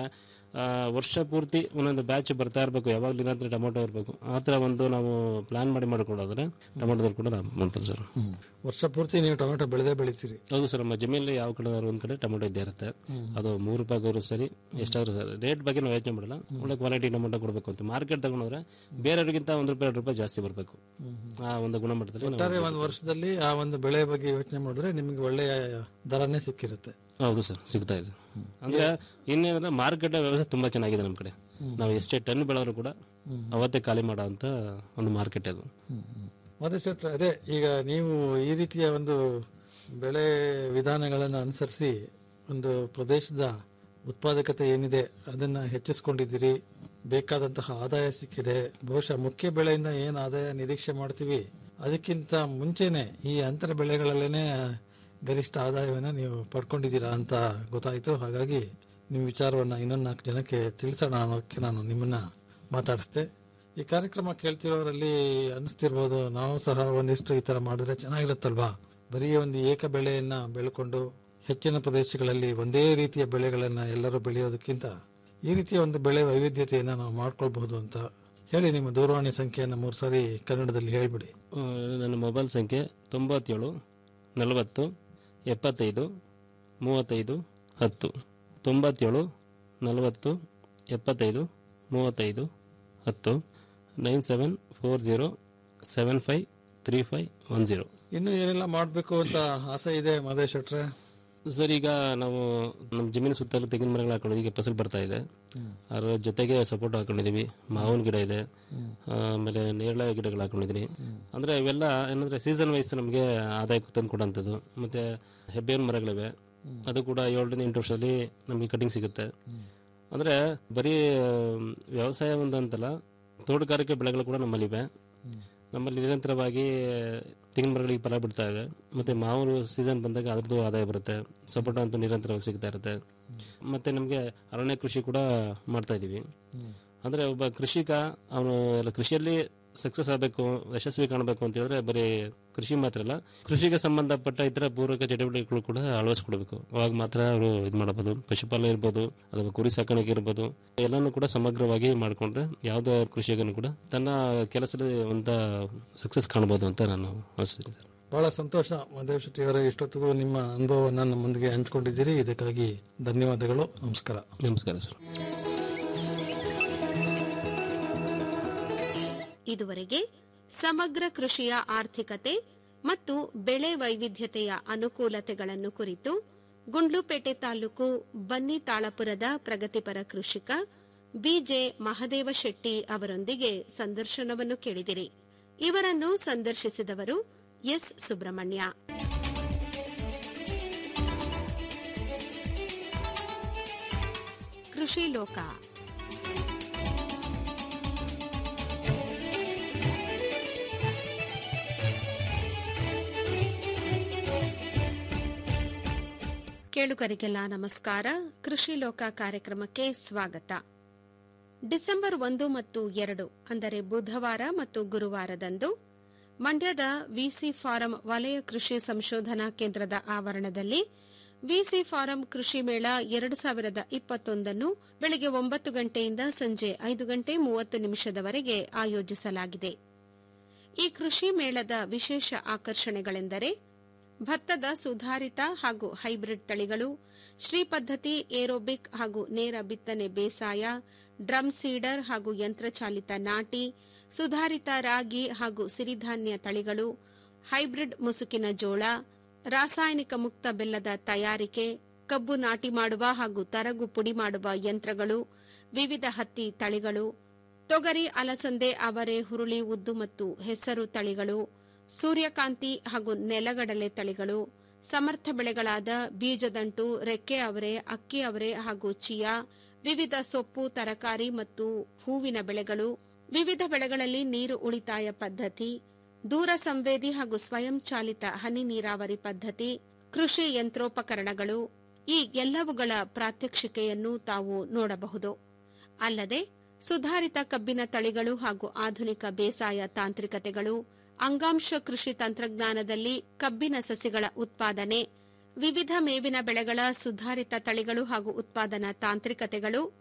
ಆ, ವರ್ಷ ಪೂರ್ತಿ ಒಂದೊಂದು ಬ್ಯಾಚ್ ಬರ್ತಾ ಇರಬೇಕು ಯಾವಾಗಲೂ ನಿರಂತರ ಟೊಮೊಟೊ ಇರಬೇಕು ಆ ಥರ ಒಂದು ನಾವು ಪ್ಲಾನ್ ಮಾಡಿ ಮಾಡ್ಕೊಳ್ಳೋದ್ರೆ ಟೊಮೊಟೊದಲ್ಲಿ ಕೂಡ ನಾವು ಮಾಡ್ಬೋದು ಸರ್ ವರ್ಷ ಪೂರ್ತಿ ನೀವು ಟೊಮೆಟೊ ಬೆಳೆದೇ ಬೆಳಿತೀರಿ ಹೌದು ಸರ್ ನಮ್ಮ ಜಮೀನಲ್ಲಿ ಯಾವ ಕಡೆ ಒಂದ್ ಕಡೆ ಟೊಮೊಟೊ ಇದ್ದೇ ಇರುತ್ತೆ ಅದು ಮೂರು ರೂಪಾಯಿ ಆಗೋರು ಸರಿ ಎಷ್ಟಾದ್ರೂ ಸರ್ ರೇಟ್ ಬಗ್ಗೆ ನಾವು ಯೋಚನೆ ಮಾಡಲ್ಲ ಒಳ್ಳೆ ಕ್ವಾಲಿಟಿ ಟೊಮೊಟೊ ಕೊಡಬೇಕು ಅಂತ ಮಾರ್ಕೆಟ್ ತಗೊಂಡ್ರೆ ಬೇರೆಯವ್ರಿಗಿಂತ ಒಂದು ರೂಪಾಯಿ ಎರಡು ರೂಪಾಯಿ ಜಾಸ್ತಿ ಬರಬೇಕು ಆ ಒಂದು ಗುಣಮಟ್ಟದಲ್ಲಿ ನಾವು ಒಟ್ಟಾರೆ ಒಂದು ವರ್ಷದಲ್ಲಿ ಆ ಒಂದು ಬೆಳೆ ಬಗ್ಗೆ ಯೋಚನೆ ಮಾಡಿದ್ರೆ ನಿಮಗೆ ಒಳ್ಳೆಯ ದರನೇ ಸಿಕ್ಕಿರುತ್ತೆ ಹೌದು ಸರ್ ಸಿಗ್ತಾ ಇದೆ ಅಂದ್ರೆ ಇನ್ನೇನಂದ್ರೆ ಮಾರ್ಕೆಟ್ ವ್ಯವಸ್ಥೆ ತುಂಬಾ ಚೆನ್ನಾಗಿದೆ ನಮ್ಮ ಕಡೆ ನಾವು ಎಷ್ಟೇ ಟನ್ ಬೆಳೆದ್ರು ಕೂಡ ಅವತ್ತೇ ಖಾಲಿ ಮಾಡೋ ಅಂತ ಒಂದು ಮಾರ್ಕೆಟ್ ಅದು ಮತ್ತೆ ಶೆಟ್ರೆ ಅದೇ ಈಗ ನೀವು ಈ ರೀತಿಯ ಒಂದು ಬೆಳೆ ವಿಧಾನಗಳನ್ನು ಅನುಸರಿಸಿ ಒಂದು ಪ್ರದೇಶದ ಉತ್ಪಾದಕತೆ ಏನಿದೆ ಅದನ್ನ ಹೆಚ್ಚಿಸ್ಕೊಂಡಿದ್ದೀರಿ ಬೇಕಾದಂತಹ ಆದಾಯ ಸಿಕ್ಕಿದೆ ಬಹುಶಃ ಮುಖ್ಯ ಬೆಳೆಯಿಂದ ಏನು ಆದಾಯ ನಿರೀಕ್ಷೆ ಮಾಡ್ತೀವಿ ಅದಕ್ಕಿಂತ ಮುಂಚೆನೆ ಈ ಅಂತರ ಬೆಳೆಗಳಲ್ಲೇನೆ ಗರಿಷ್ಠ ಆದಾಯವನ್ನು ನೀವು ಪಡ್ಕೊಂಡಿದ್ದೀರಾ ಅಂತ ಗೊತ್ತಾಯಿತು ಹಾಗಾಗಿ ನಿಮ್ಮ ವಿಚಾರವನ್ನ ಇನ್ನೊಂದು ನಾಲ್ಕು ಜನಕ್ಕೆ ತಿಳಿಸೋಣ ಅನ್ನೋಕ್ಕೆ ನಾನು ನಿಮ್ಮನ್ನ ಮಾತಾಡಿಸ್ದೆ ಈ ಕಾರ್ಯಕ್ರಮ ಕೇಳ್ತಿರೋರಲ್ಲಿ ಅನಿಸ್ತಿರ್ಬೋದು ನಾವು ಸಹ ಒಂದಿಷ್ಟು ಈ ತರ ಮಾಡಿದ್ರೆ ಚೆನ್ನಾಗಿರುತ್ತಲ್ವಾ ಬರೀ ಒಂದು ಏಕ ಬೆಳೆಯನ್ನ ಬೆಳ್ಕೊಂಡು ಹೆಚ್ಚಿನ ಪ್ರದೇಶಗಳಲ್ಲಿ ಒಂದೇ ರೀತಿಯ ಬೆಳೆಗಳನ್ನ ಎಲ್ಲರೂ ಬೆಳೆಯೋದಕ್ಕಿಂತ ಈ ರೀತಿಯ ಒಂದು ಬೆಳೆ ವೈವಿಧ್ಯತೆಯನ್ನ ನಾವು ಮಾಡ್ಕೊಳ್ಬಹುದು ಅಂತ ಹೇಳಿ ನಿಮ್ಮ ದೂರವಾಣಿ ಸಂಖ್ಯೆಯನ್ನು ಮೂರು ಸಾರಿ ಕನ್ನಡದಲ್ಲಿ ಹೇಳ್ಬಿಡಿ ಆ, ನನ್ನ ಮೊಬೈಲ್ ಸಂಖ್ಯೆ ತೊಂಬತ್ತೇಳು ನಲವತ್ತು ಎಪ್ಪತ್ತೈದು ಮೂವತ್ತೈದು ಹತ್ತು ತೊಂಬತ್ತೇಳು ನಲವತ್ತು ಎಪ್ಪತ್ತೈದು ಮೂವತ್ತೈದು ಹತ್ತು nine seven four zero seven five three five one zero ಇನ್ನು ಏನೆಲ್ಲ ಮಾಡಬೇಕು ಅಂತ ಆಸೆ ಇದೆ ಮಹದೇಶ್ ಶೆಟ್ರೆ ಸರ್ ಈಗ ನಾವು ನಮ್ಮ ಜಮೀನು ಸುತ್ತಲೂ ತೆಂಗಿನ ಮರಗಳು ಹಾಕೊಂಡಿದ್ದೀವಿ ಈಗ ಫಸಲು ಬರ್ತಾ ಇದೆ ಅದರ ಜೊತೆಗೆ ಸಪೋರ್ಟ್ ಹಾಕೊಂಡಿದೀವಿ ಮಾವಿನ ಗಿಡ ಇದೆ ಆಮೇಲೆ ನೇರಳೆ ಗಿಡಗಳು ಹಾಕೊಂಡಿದೀನಿ ಅಂದ್ರೆ ಇವೆಲ್ಲ ಏನಂದ್ರೆ ಸೀಸನ್ ವೈಸ್ ನಮಗೆ ಆದಾಯ ತಂದು ಕೊಡೋಂಥದ್ದು ಮತ್ತೆ ಹೆಬ್ಬೇವಿನ ಮರಗಳಿವೆ ಅದು ಕೂಡ ಏಳರಿಂದ ಎಂಟು ವರ್ಷದಲ್ಲಿ ನಮಗೆ ಕಟಿಂಗ್ ಸಿಗುತ್ತೆ ಅಂದ್ರೆ ಬರೀ ಆ, ವ್ಯವಸಾಯ ಒಂದು ಅಂತಲ್ಲ ತೋಟಗಾರಿಕೆ ಬೆಳೆಗಳು ಕೂಡ ನಮ್ಮಲ್ಲಿವೆ ನಮ್ಮಲ್ಲಿ ನಿರಂತರವಾಗಿ ತೆಂಗಿನ ಮರಗಳಿಗೆ ಫಲ ಬಿಡ್ತಾ ಇದೆ ಮತ್ತೆ ಮಾವು ಸೀಸನ್ ಬಂದಾಗ ಅದ್ರದ್ದು ಆದಾಯ ಬರುತ್ತೆ ಸಪೋಟ ಅಂತೂ ನಿರಂತರವಾಗಿ ಸಿಗ್ತಾ ಇರುತ್ತೆ ಮತ್ತೆ ನಮಗೆ ಅರಣ್ಯ ಕೃಷಿ ಕೂಡ ಮಾಡ್ತಾ ಇದೀವಿ ಅಂದ್ರೆ ಒಬ್ಬ ಕೃಷಿಕ ಅವನು ಎಲ್ಲ ಕೃಷಿಯಲ್ಲಿ ಸಕ್ಸಸ್ ಆಗಬೇಕು ಯಶಸ್ವಿ ಕಾಣಬೇಕು ಅಂತ ಹೇಳಿದ್ರೆ ಬರೀ ಕೃಷಿ ಮಾತ್ರ ಅಲ್ಲ ಕೃಷಿಗೆ ಸಂಬಂಧಪಟ್ಟ ಇತರ ಪೂರಕ ಚಟುವಟಿಕೆಗಳು ಕೂಡ ಅಳವಡಿಸ್ಕೊಡ್ಬೇಕು ಅವಾಗ ಮಾತ್ರ ಅವರು ಇದು ಮಾಡಬಹುದು ಪಶುಪಾಲನೆ ಇರ್ಬೋದು ಅಥವಾ ಕುರಿ ಸಾಕಾಣಿಕೆ ಇರ್ಬೋದು ಎಲ್ಲಾನು ಕೂಡ ಸಮಗ್ರವಾಗಿ ಮಾಡ್ಕೊಂಡ್ರೆ ಯಾವುದೇ ಕೃಷಿಕನು ಕೂಡ ತನ್ನ ಕೆಲಸದಲ್ಲಿ ಒಂದ ಸಕ್ಸಸ್ ಕಾಣಬಹುದು ಅಂತ ನಾನು ಅನಿಸ್ತೀನಿ ಬಹಳ ಸಂತೋಷ ಮಹದೇವ್ ಶೆಟ್ಟಿ ಅವರೇ ಇಷ್ಟೊತ್ತಿಗೂ ನಿಮ್ಮ ಅನುಭವವನ್ನು ನಮ್ಮೊಂದಿಗೆ ಹಂಚಿಕೊಂಡಿದ್ದೀರಿ ಇದಕ್ಕಾಗಿ ಧನ್ಯವಾದಗಳು ನಮಸ್ಕಾರ ನಮಸ್ಕಾರ ಸರ್ ಇದುವರೆಗೆ ಸಮಗ್ರ ಕೃಷಿಯ ಆರ್ಥಿಕತೆ ಮತ್ತು ಬೆಳೆ ವೈವಿಧ್ಯತೆಯ ಅನುಕೂಲತೆಗಳನ್ನು ಕುರಿತು ಗುಂಡ್ಲುಪೇಟೆ ತಾಲೂಕು ಬನ್ನಿತಾಳಪುರದ ಪ್ರಗತಿಪರ ಕೃಷಿಕ ಬಿಜೆ ಮಹದೇವ ಶೆಟ್ಟಿ ಅವರೊಂದಿಗೆ ಸಂದರ್ಶನವನ್ನು ಕೇಳಿದಿರಿ ಇವರನ್ನು ಸಂದರ್ಶಿಸಿದವರು ಎಸ್ ಸುಬ್ರಹ್ಮಣ್ಯ ಕೃಷಿ ಲೋಕ ಕೇಳುಗರಿಗೆಲ್ಲ ನಮಸ್ಕಾರ ಕೃಷಿ ಲೋಕ ಕಾರ್ಯಕ್ರಮಕ್ಕೆ ಸ್ವಾಗತ ಡಿಸೆಂಬರ್ ಒಂದು ಮತ್ತು ಎರಡು ಅಂದರೆ ಬುಧವಾರ ಮತ್ತು ಗುರುವಾರದಂದು ಮಂಡ್ಯದ ವಿಸಿ ಫಾರಂ ವಲಯ ಕೃಷಿ ಸಂಶೋಧನಾ ಕೇಂದ್ರದ ಆವರಣದಲ್ಲಿ ವಿಸಿ ಫಾರಂ ಕೃಷಿ ಮೇಳ ಎರಡು ಸಾವಿರದ ಇಪ್ಪತ್ತೊಂದನ್ನು ಬೆಳಗ್ಗೆ ಒಂಬತ್ತು ಗಂಟೆಯಿಂದ ಸಂಜೆ ಐದು ಗಂಟೆ ಮೂವತ್ತು ನಿಮಿಷದವರೆಗೆ ಆಯೋಜಿಸಲಾಗಿದೆ ಈ ಕೃಷಿ ಮೇಳದ ವಿಶೇಷ ಆಕರ್ಷಣೆಗಳೆಂದರೆ ಭತ್ತದ ಸುಧಾರಿತ ಹಾಗೂ ಹೈಬ್ರಿಡ್ ತಳಿಗಳು ಶ್ರೀ ಪದ್ಧತಿ ಏರೋಬಿಕ್ ಹಾಗೂ ನೇರ ಬಿತ್ತನೆ ಬೇಸಾಯ ಡ್ರಮ್ ಸೀಡರ್ ಹಾಗೂ ಯಂತ್ರಚಾಲಿತ ನಾಟಿ ಸುಧಾರಿತ ರಾಗಿ ಹಾಗೂ ಸಿರಿಧಾನ್ಯ ತಳಿಗಳು ಹೈಬ್ರಿಡ್ ಮುಸುಕಿನ ಜೋಳ ರಾಸಾಯನಿಕ ಮುಕ್ತ ಬೆಲ್ಲದ ತಯಾರಿಕೆ ಕಬ್ಬು ನಾಟಿ ಮಾಡುವ ಹಾಗೂ ತರಗು ಪುಡಿ ಮಾಡುವ ಯಂತ್ರಗಳು ವಿವಿಧ ಹತ್ತಿ ತಳಿಗಳು ತೊಗರಿ ಅಲಸಂದೆ ಅವರೆ ಹುರುಳಿ ಉದ್ದು ಮತ್ತು ಹೆಸರು ತಳಿಗಳು ಸೂರ್ಯಕಾಂತಿ ಹಾಗೂ ನೆಲಗಡಲೆ ತಳಿಗಳು ಸಮರ್ಥ ಬೆಳೆಗಳಾದ ಬೀಜದಂಟು ರೆಕ್ಕೆ ಅವರೆ ಅಕ್ಕಿ ಅವರೆ ಹಾಗೂ ಚಿಯಾ ವಿವಿಧ ಸೊಪ್ಪು ತರಕಾರಿ ಮತ್ತು ಹೂವಿನ ಬೆಳೆಗಳು ವಿವಿಧ ಬೆಳೆಗಳಲ್ಲಿ ನೀರು ಉಳಿತಾಯ ಪದ್ಧತಿ ದೂರ ಸಂವೇದಿ ಹಾಗೂ ಸ್ವಯಂ ಚಾಲಿತ ಹನಿ ನೀರಾವರಿ ಪದ್ಧತಿ ಕೃಷಿ ಯಂತ್ರೋಪಕರಣಗಳು ಈ ಎಲ್ಲವುಗಳ ಪ್ರಾತ್ಯಕ್ಷಿಕೆಯನ್ನು ತಾವು ನೋಡಬಹುದು ಅಲ್ಲದೆ ಸುಧಾರಿತ ಕಬ್ಬಿನ ತಳಿಗಳು ಹಾಗೂ ಆಧುನಿಕ ಬೇಸಾಯ ತಾಂತ್ರಿಕತೆಗಳು ಅಂಗಾಂಶ ಕೃಷಿ ತಂತ್ರಜ್ಞಾನದಲ್ಲಿ ಕಬ್ಬಿನ ಸಸಿಗಳ ಉತ್ಪಾದನೆ ವಿವಿಧ ಮೇವಿನ ಬೆಳೆಗಳ ಸುಧಾರಿತ ತಳಿಗಳು ಹಾಗೂ ಉತ್ಪಾದನಾ ತಾಂತ್ರಿಕತೆಗಳು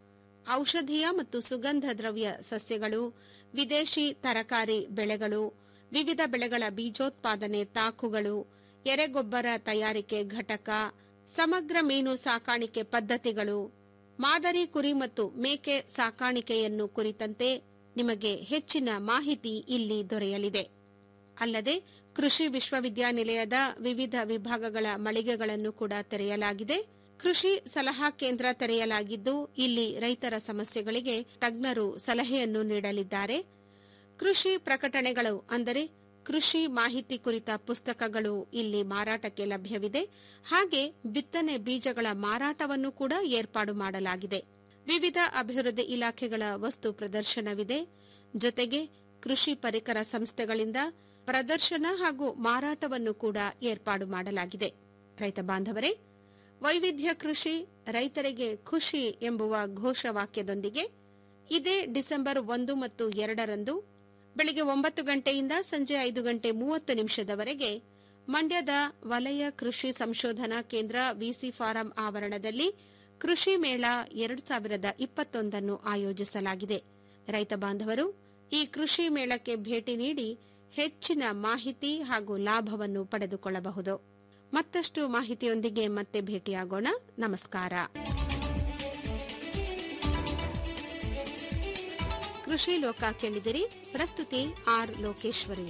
ಔಷಧೀಯ ಮತ್ತು ಸುಗಂಧ ದ್ರವ್ಯ ಸಸ್ಯಗಳು ವಿದೇಶಿ ತರಕಾರಿ ಬೆಳೆಗಳು ವಿವಿಧ ಬೆಳೆಗಳ ಬೀಜೋತ್ಪಾದನೆ ತಾಕುಗಳು ಎರೆಗೊಬ್ಬರ ತಯಾರಿಕೆ ಘಟಕ ಸಮಗ್ರ ಮೀನು ಸಾಕಾಣಿಕೆ ಪದ್ಧತಿಗಳು ಮಾದರಿ ಕುರಿ ಮತ್ತು ಮೇಕೆ ಸಾಕಾಣಿಕೆಯನ್ನು ಕುರಿತಂತೆ ನಿಮಗೆ ಹೆಚ್ಚಿನ ಮಾಹಿತಿ ಇಲ್ಲಿ ದೊರೆಯಲಿದೆ ಅಲ್ಲದೆ ಕೃಷಿ ವಿಶ್ವವಿದ್ಯಾನಿಲಯದ ವಿವಿಧ ವಿಭಾಗಗಳ ಮಳಿಗೆಗಳನ್ನು ಕೂಡ ತೆರೆಯಲಾಗಿದೆ ಕೃಷಿ ಸಲಹಾ ಕೇಂದ್ರ ತೆರೆಯಲಾಗಿದ್ದು ಇಲ್ಲಿ ರೈತರ ಸಮಸ್ಯೆಗಳಿಗೆ ತಜ್ಞರು ಸಲಹೆಯನ್ನು ನೀಡಲಿದ್ದಾರೆ ಕೃಷಿ ಪ್ರಕಟಣೆಗಳು ಅಂದರೆ ಕೃಷಿ ಮಾಹಿತಿ ಕುರಿತ ಪುಸ್ತಕಗಳು ಇಲ್ಲಿ ಮಾರಾಟಕ್ಕೆ ಲಭ್ಯವಿದೆ ಹಾಗೆ ಬಿತ್ತನೆ ಬೀಜಗಳ ಮಾರಾಟವನ್ನು ಕೂಡ ಏರ್ಪಾಡು ಮಾಡಲಾಗಿದೆ ವಿವಿಧ ಅಭಿವೃದ್ಧಿ ಇಲಾಖೆಗಳ ವಸ್ತು ಪ್ರದರ್ಶನವಿದೆ ಜೊತೆಗೆ ಕೃಷಿ ಪರಿಕರ ಸಂಸ್ಥೆಗಳಿಂದ ಪ್ರದರ್ಶನ ಹಾಗೂ ಮಾರಾಟವನ್ನು ಕೂಡ ಏರ್ಪಾಡು ಮಾಡಲಾಗಿದೆ ರೈತ ಬಾಂಧವರೇ ವೈವಿಧ್ಯ ಕೃಷಿ ರೈತರಿಗೆ ಖುಷಿ ಎಂಬುವ ಘೋಷವಾಕ್ಯದೊಂದಿಗೆ ಇದೇ ಡಿಸೆಂಬರ್ ಒಂದು ಮತ್ತು ಎರಡರಂದು ಬೆಳಿಗ್ಗೆ ಒಂಬತ್ತು ಗಂಟೆಯಿಂದ ಸಂಜೆ ಐದು ಗಂಟೆ ಮೂವತ್ತು ನಿಮಿಷದವರೆಗೆ ಮಂಡ್ಯದ ವಲಯ ಕೃಷಿ ಸಂಶೋಧನಾ ಕೇಂದ್ರ ವಿಸಿ ಫಾರಂ ಆವರಣದಲ್ಲಿ ಕೃಷಿ ಮೇಳ ಎರಡು ಸಾವಿರದ ಇಪ್ಪತ್ತೊಂದನ್ನು ಆಯೋಜಿಸಲಾಗಿದೆ ರೈತ ಬಾಂಧವರು ಈ ಕೃಷಿ ಮೇಳಕ್ಕೆ ಭೇಟಿ ನೀಡಿ ಹೆಚ್ಚಿನ ಮಾಹಿತಿ ಹಾಗೂ ಲಾಭವನ್ನು ಪಡೆದುಕೊಳ್ಳಬಹುದು ಮತ್ತಷ್ಟು ಮಾಹಿತಿಯೊಂದಿಗೆ ಮತ್ತೆ ಭೇಟಿಯಾಗೋಣ ನಮಸ್ಕಾರ ಕೃಷಿ ಲೋಕ ಕೇಳಿದಿರಿ ಪ್ರಸ್ತುತಿ ಆರ್ ಲೋಕೇಶ್ವರಿ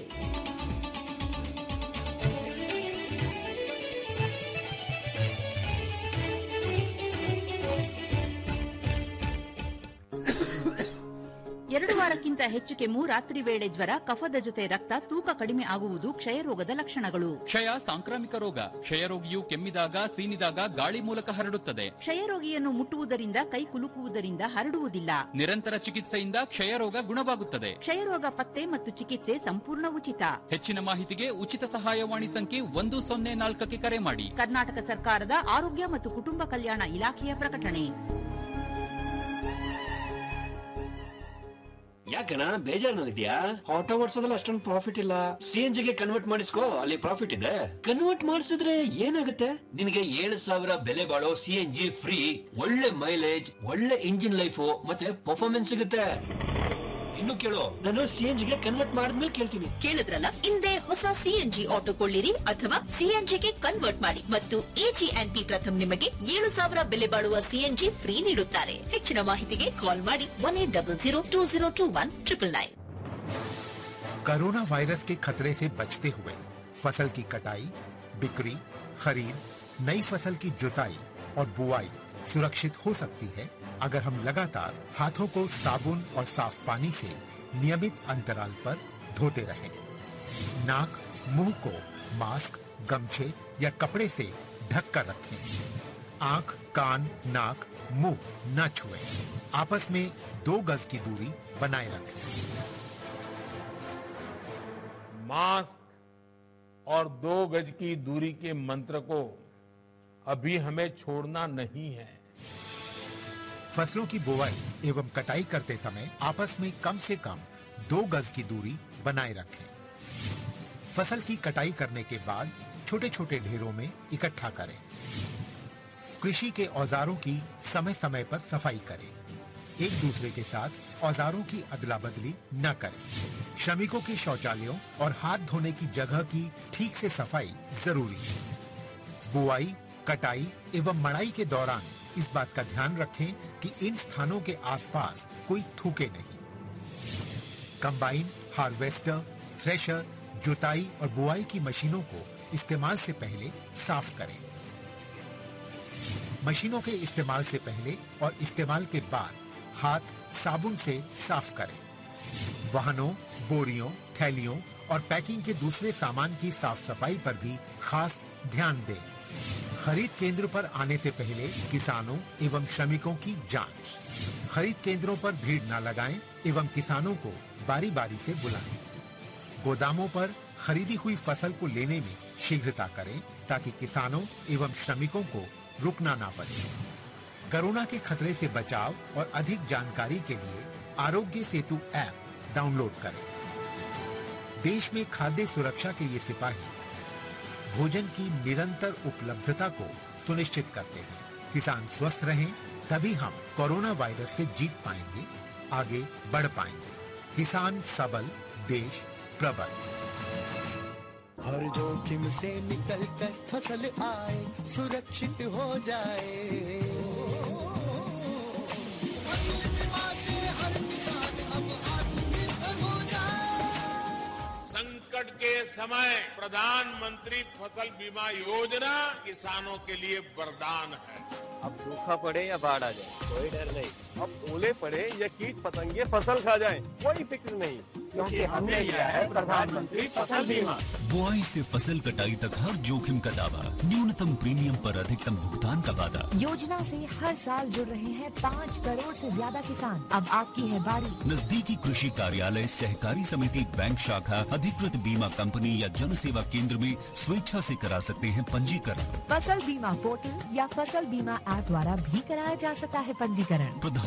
ಎರಡು ವಾರಕ್ಕಿಂತ ಹೆಚ್ಚು ಕೆಮ್ಮು ರಾತ್ರಿ ವೇಳೆ ಜ್ವರ ಕಫದ ಜೊತೆ ರಕ್ತ ತೂಕ ಕಡಿಮೆ ಆಗುವುದು ಕ್ಷಯರೋಗದ ಲಕ್ಷಣಗಳು ಕ್ಷಯ ಸಾಂಕ್ರಾಮಿಕ ರೋಗ ಕ್ಷಯರೋಗಿಯು ಕೆಮ್ಮಿದಾಗ ಸೀನಿದಾಗ ಗಾಳಿ ಮೂಲಕ ಹರಡುತ್ತದೆ ಕ್ಷಯರೋಗಿಯನ್ನು ಮುಟ್ಟುವುದರಿಂದ ಕೈ ಕುಲುಕುವುದರಿಂದ ಹರಡುವುದಿಲ್ಲ ನಿರಂತರ ಚಿಕಿತ್ಸೆಯಿಂದ ಕ್ಷಯರೋಗ ಗುಣವಾಗುತ್ತದೆ ಕ್ಷಯರೋಗ ಪತ್ತೆ ಮತ್ತು ಚಿಕಿತ್ಸೆ ಸಂಪೂರ್ಣ ಉಚಿತ ಹೆಚ್ಚಿನ ಮಾಹಿತಿಗೆ ಉಚಿತ ಸಹಾಯವಾಣಿ ಸಂಖ್ಯೆ ಒಂದು ಸೊನ್ನೆ ನಾಲ್ಕಕ್ಕೆ ಕರೆ ಮಾಡಿ ಕರ್ನಾಟಕ ಸರ್ಕಾರದ ಆರೋಗ್ಯ ಮತ್ತು ಕುಟುಂಬ ಕಲ್ಯಾಣ ಇಲಾಖೆಯ ಪ್ರಕಟಣೆ ಯಾಕಣ ಬೇಜಾರಿನಲ್ಲಿದ್ಯಾ ಆಟೋ ಓಡಿಸೋದ್ರಲ್ಲಿ ಅಷ್ಟೊಂದು ಪ್ರಾಫಿಟ್ ಇಲ್ಲ ಸಿ ಎನ್ ಜಿಗೆ ಕನ್ವರ್ಟ್ ಮಾಡಿಸ್ಕೋ ಅಲ್ಲಿ ಪ್ರಾಫಿಟ್ ಇದೆ ಕನ್ವರ್ಟ್ ಮಾಡಿಸಿದ್ರೆ ಏನಾಗುತ್ತೆ ನಿನಗೆ ಏಳು ಸಾವಿರ ಬೆಲೆ ಬಾಳೋ ಸಿ ಎನ್ ಜಿ ಫ್ರೀ ಒಳ್ಳೆ ಮೈಲೇಜ್ ಒಳ್ಳೆ ಇಂಜಿನ್ ಲೈಫು ಮತ್ತೆ ಪರ್ಫಾರ್ಮೆನ್ಸ್ ಸಿಗುತ್ತೆ ಇನ್ನು ಕೇಳು ನಾನು ಸಿ ಎನ್ ಜಿಗೆ ಕನ್ವರ್ಟ್ ಮಾಡಿದ್ಮೇಲೆ ಕೇಳ್ತೀನಿ ಕೇಳಿದ್ರಲ್ಲ ಹಿಂದೆ ಹೊಸ ಸಿಎನ್ಜಿ ಆಟೋ ಕೊಳ್ಳಿರಿ ಅಥವಾ ಸಿಎನ್ಜಿಗೆ ಕನ್ವರ್ಟ್ ಮಾಡಿ ಮತ್ತು ಎಜಿಎನ್ಪಿ ಪ್ರಥಮ್ ನಿಮಗೆ ಏಳು ಸಾವಿರ ಬೆಲೆ ಬಾಳುವ ಸಿಎನ್ಜಿ ಫ್ರೀ ನೀಡುತ್ತಾರೆ ಹೆಚ್ಚಿನ ಮಾಹಿತಿಗೆ ಕಾಲ್ ಮಾಡಿ one eight double zero two zero two one triple nine corona virus के खतरे से बचते हुए फसल की कटाई बिक्री खरीद नई फसल की जुताई और बुआई सुरक्षित हो सकती है अगर हम लगातार हाथों को साबुन और साफ पानी से नियमित अंतराल पर धोते रहें। नाक मुंह को मास्क गमछे या कपड़े से ढक कर रखें आंख कान नाक मुंह न छुएं। आपस में दो गज की दूरी बनाए रखें मास्क और दो गज की दूरी के मंत्र को अभी हमें छोड़ना नहीं है फसलों की बुवाई एवं कटाई करते समय आपस में कम से कम दो गज की दूरी बनाए रखें फसल की कटाई करने के बाद छोटे छोटे ढेरों में इकट्ठा करें कृषि के औजारों की समय समय पर सफाई करें एक दूसरे के साथ औजारों की अदला बदली न करें श्रमिकों के शौचालयों और हाथ धोने की जगह की ठीक से सफाई जरूरी है बुआई कटाई एवं मड़ाई के दौरान इस बात का ध्यान रखें कि इन स्थानों के आसपास कोई थूके नहीं कंबाइन हार्वेस्टर थ्रेशर जुताई और बुआई की मशीनों को इस्तेमाल से पहले साफ करें मशीनों के इस्तेमाल से पहले और इस्तेमाल के बाद हाथ साबुन से साफ करें वाहनों बोरियों थैलियों और पैकिंग के दूसरे सामान की साफ सफाई पर भी खास ध्यान दें खरीद केंद्र पर आने से पहले किसानों एवं श्रमिकों की जांच खरीद केंद्रों पर भीड़ न लगाएं एवं किसानों को बारी बारी से बुलाएं गोदामों पर खरीदी हुई फसल को लेने में शीघ्रता करें ताकि किसानों एवं श्रमिकों को रुकना ना पड़े कोरोना के खतरे से बचाव और अधिक जानकारी के लिए आरोग्य सेतु ऐप डाउनलोड करें देश में खाद्य सुरक्षा के ये सिपाही भोजन की निरंतर उपलब्धता को सुनिश्चित करते हैं किसान स्वस्थ रहें तभी हम कोरोना वायरस से जीत पाएंगे आगे बढ़ पाएंगे किसान सबल देश प्रबल हर जोखिम से निकल कर फसल आए सुरक्षित हो जाए फसल बीमा से हर किसान अब आत्मनिर्भर हो जाए संकट के समय प्रधानमंत्री फसल बीमा योजना किसानों के लिए वरदान है अब सूखा पड़े या बाढ़ आ जाए कोई डर नहीं अब ओले पड़े या कीट पतंगे फसल खा जाए कोई फिक्र नहीं क्योंकि हमने लिया है प्रधानमंत्री फसल बीमा बुआई से फसल कटाई तक हर जोखिम का दावा न्यूनतम प्रीमियम पर अधिकतम भुगतान का वादा योजना से हर साल जुड़ रहे हैं पाँच करोड़ से ज्यादा किसान अब आपकी है बारी नजदीकी कृषि कार्यालय सहकारी समिति बैंक शाखा अधिकृत बीमा कंपनी या जन सेवा केंद्र में स्वेच्छा से करा सकते हैं पंजीकरण फसल बीमा पोर्टल या फसल बीमा ऐप द्वारा भी कराया जा सकता है पंजीकरण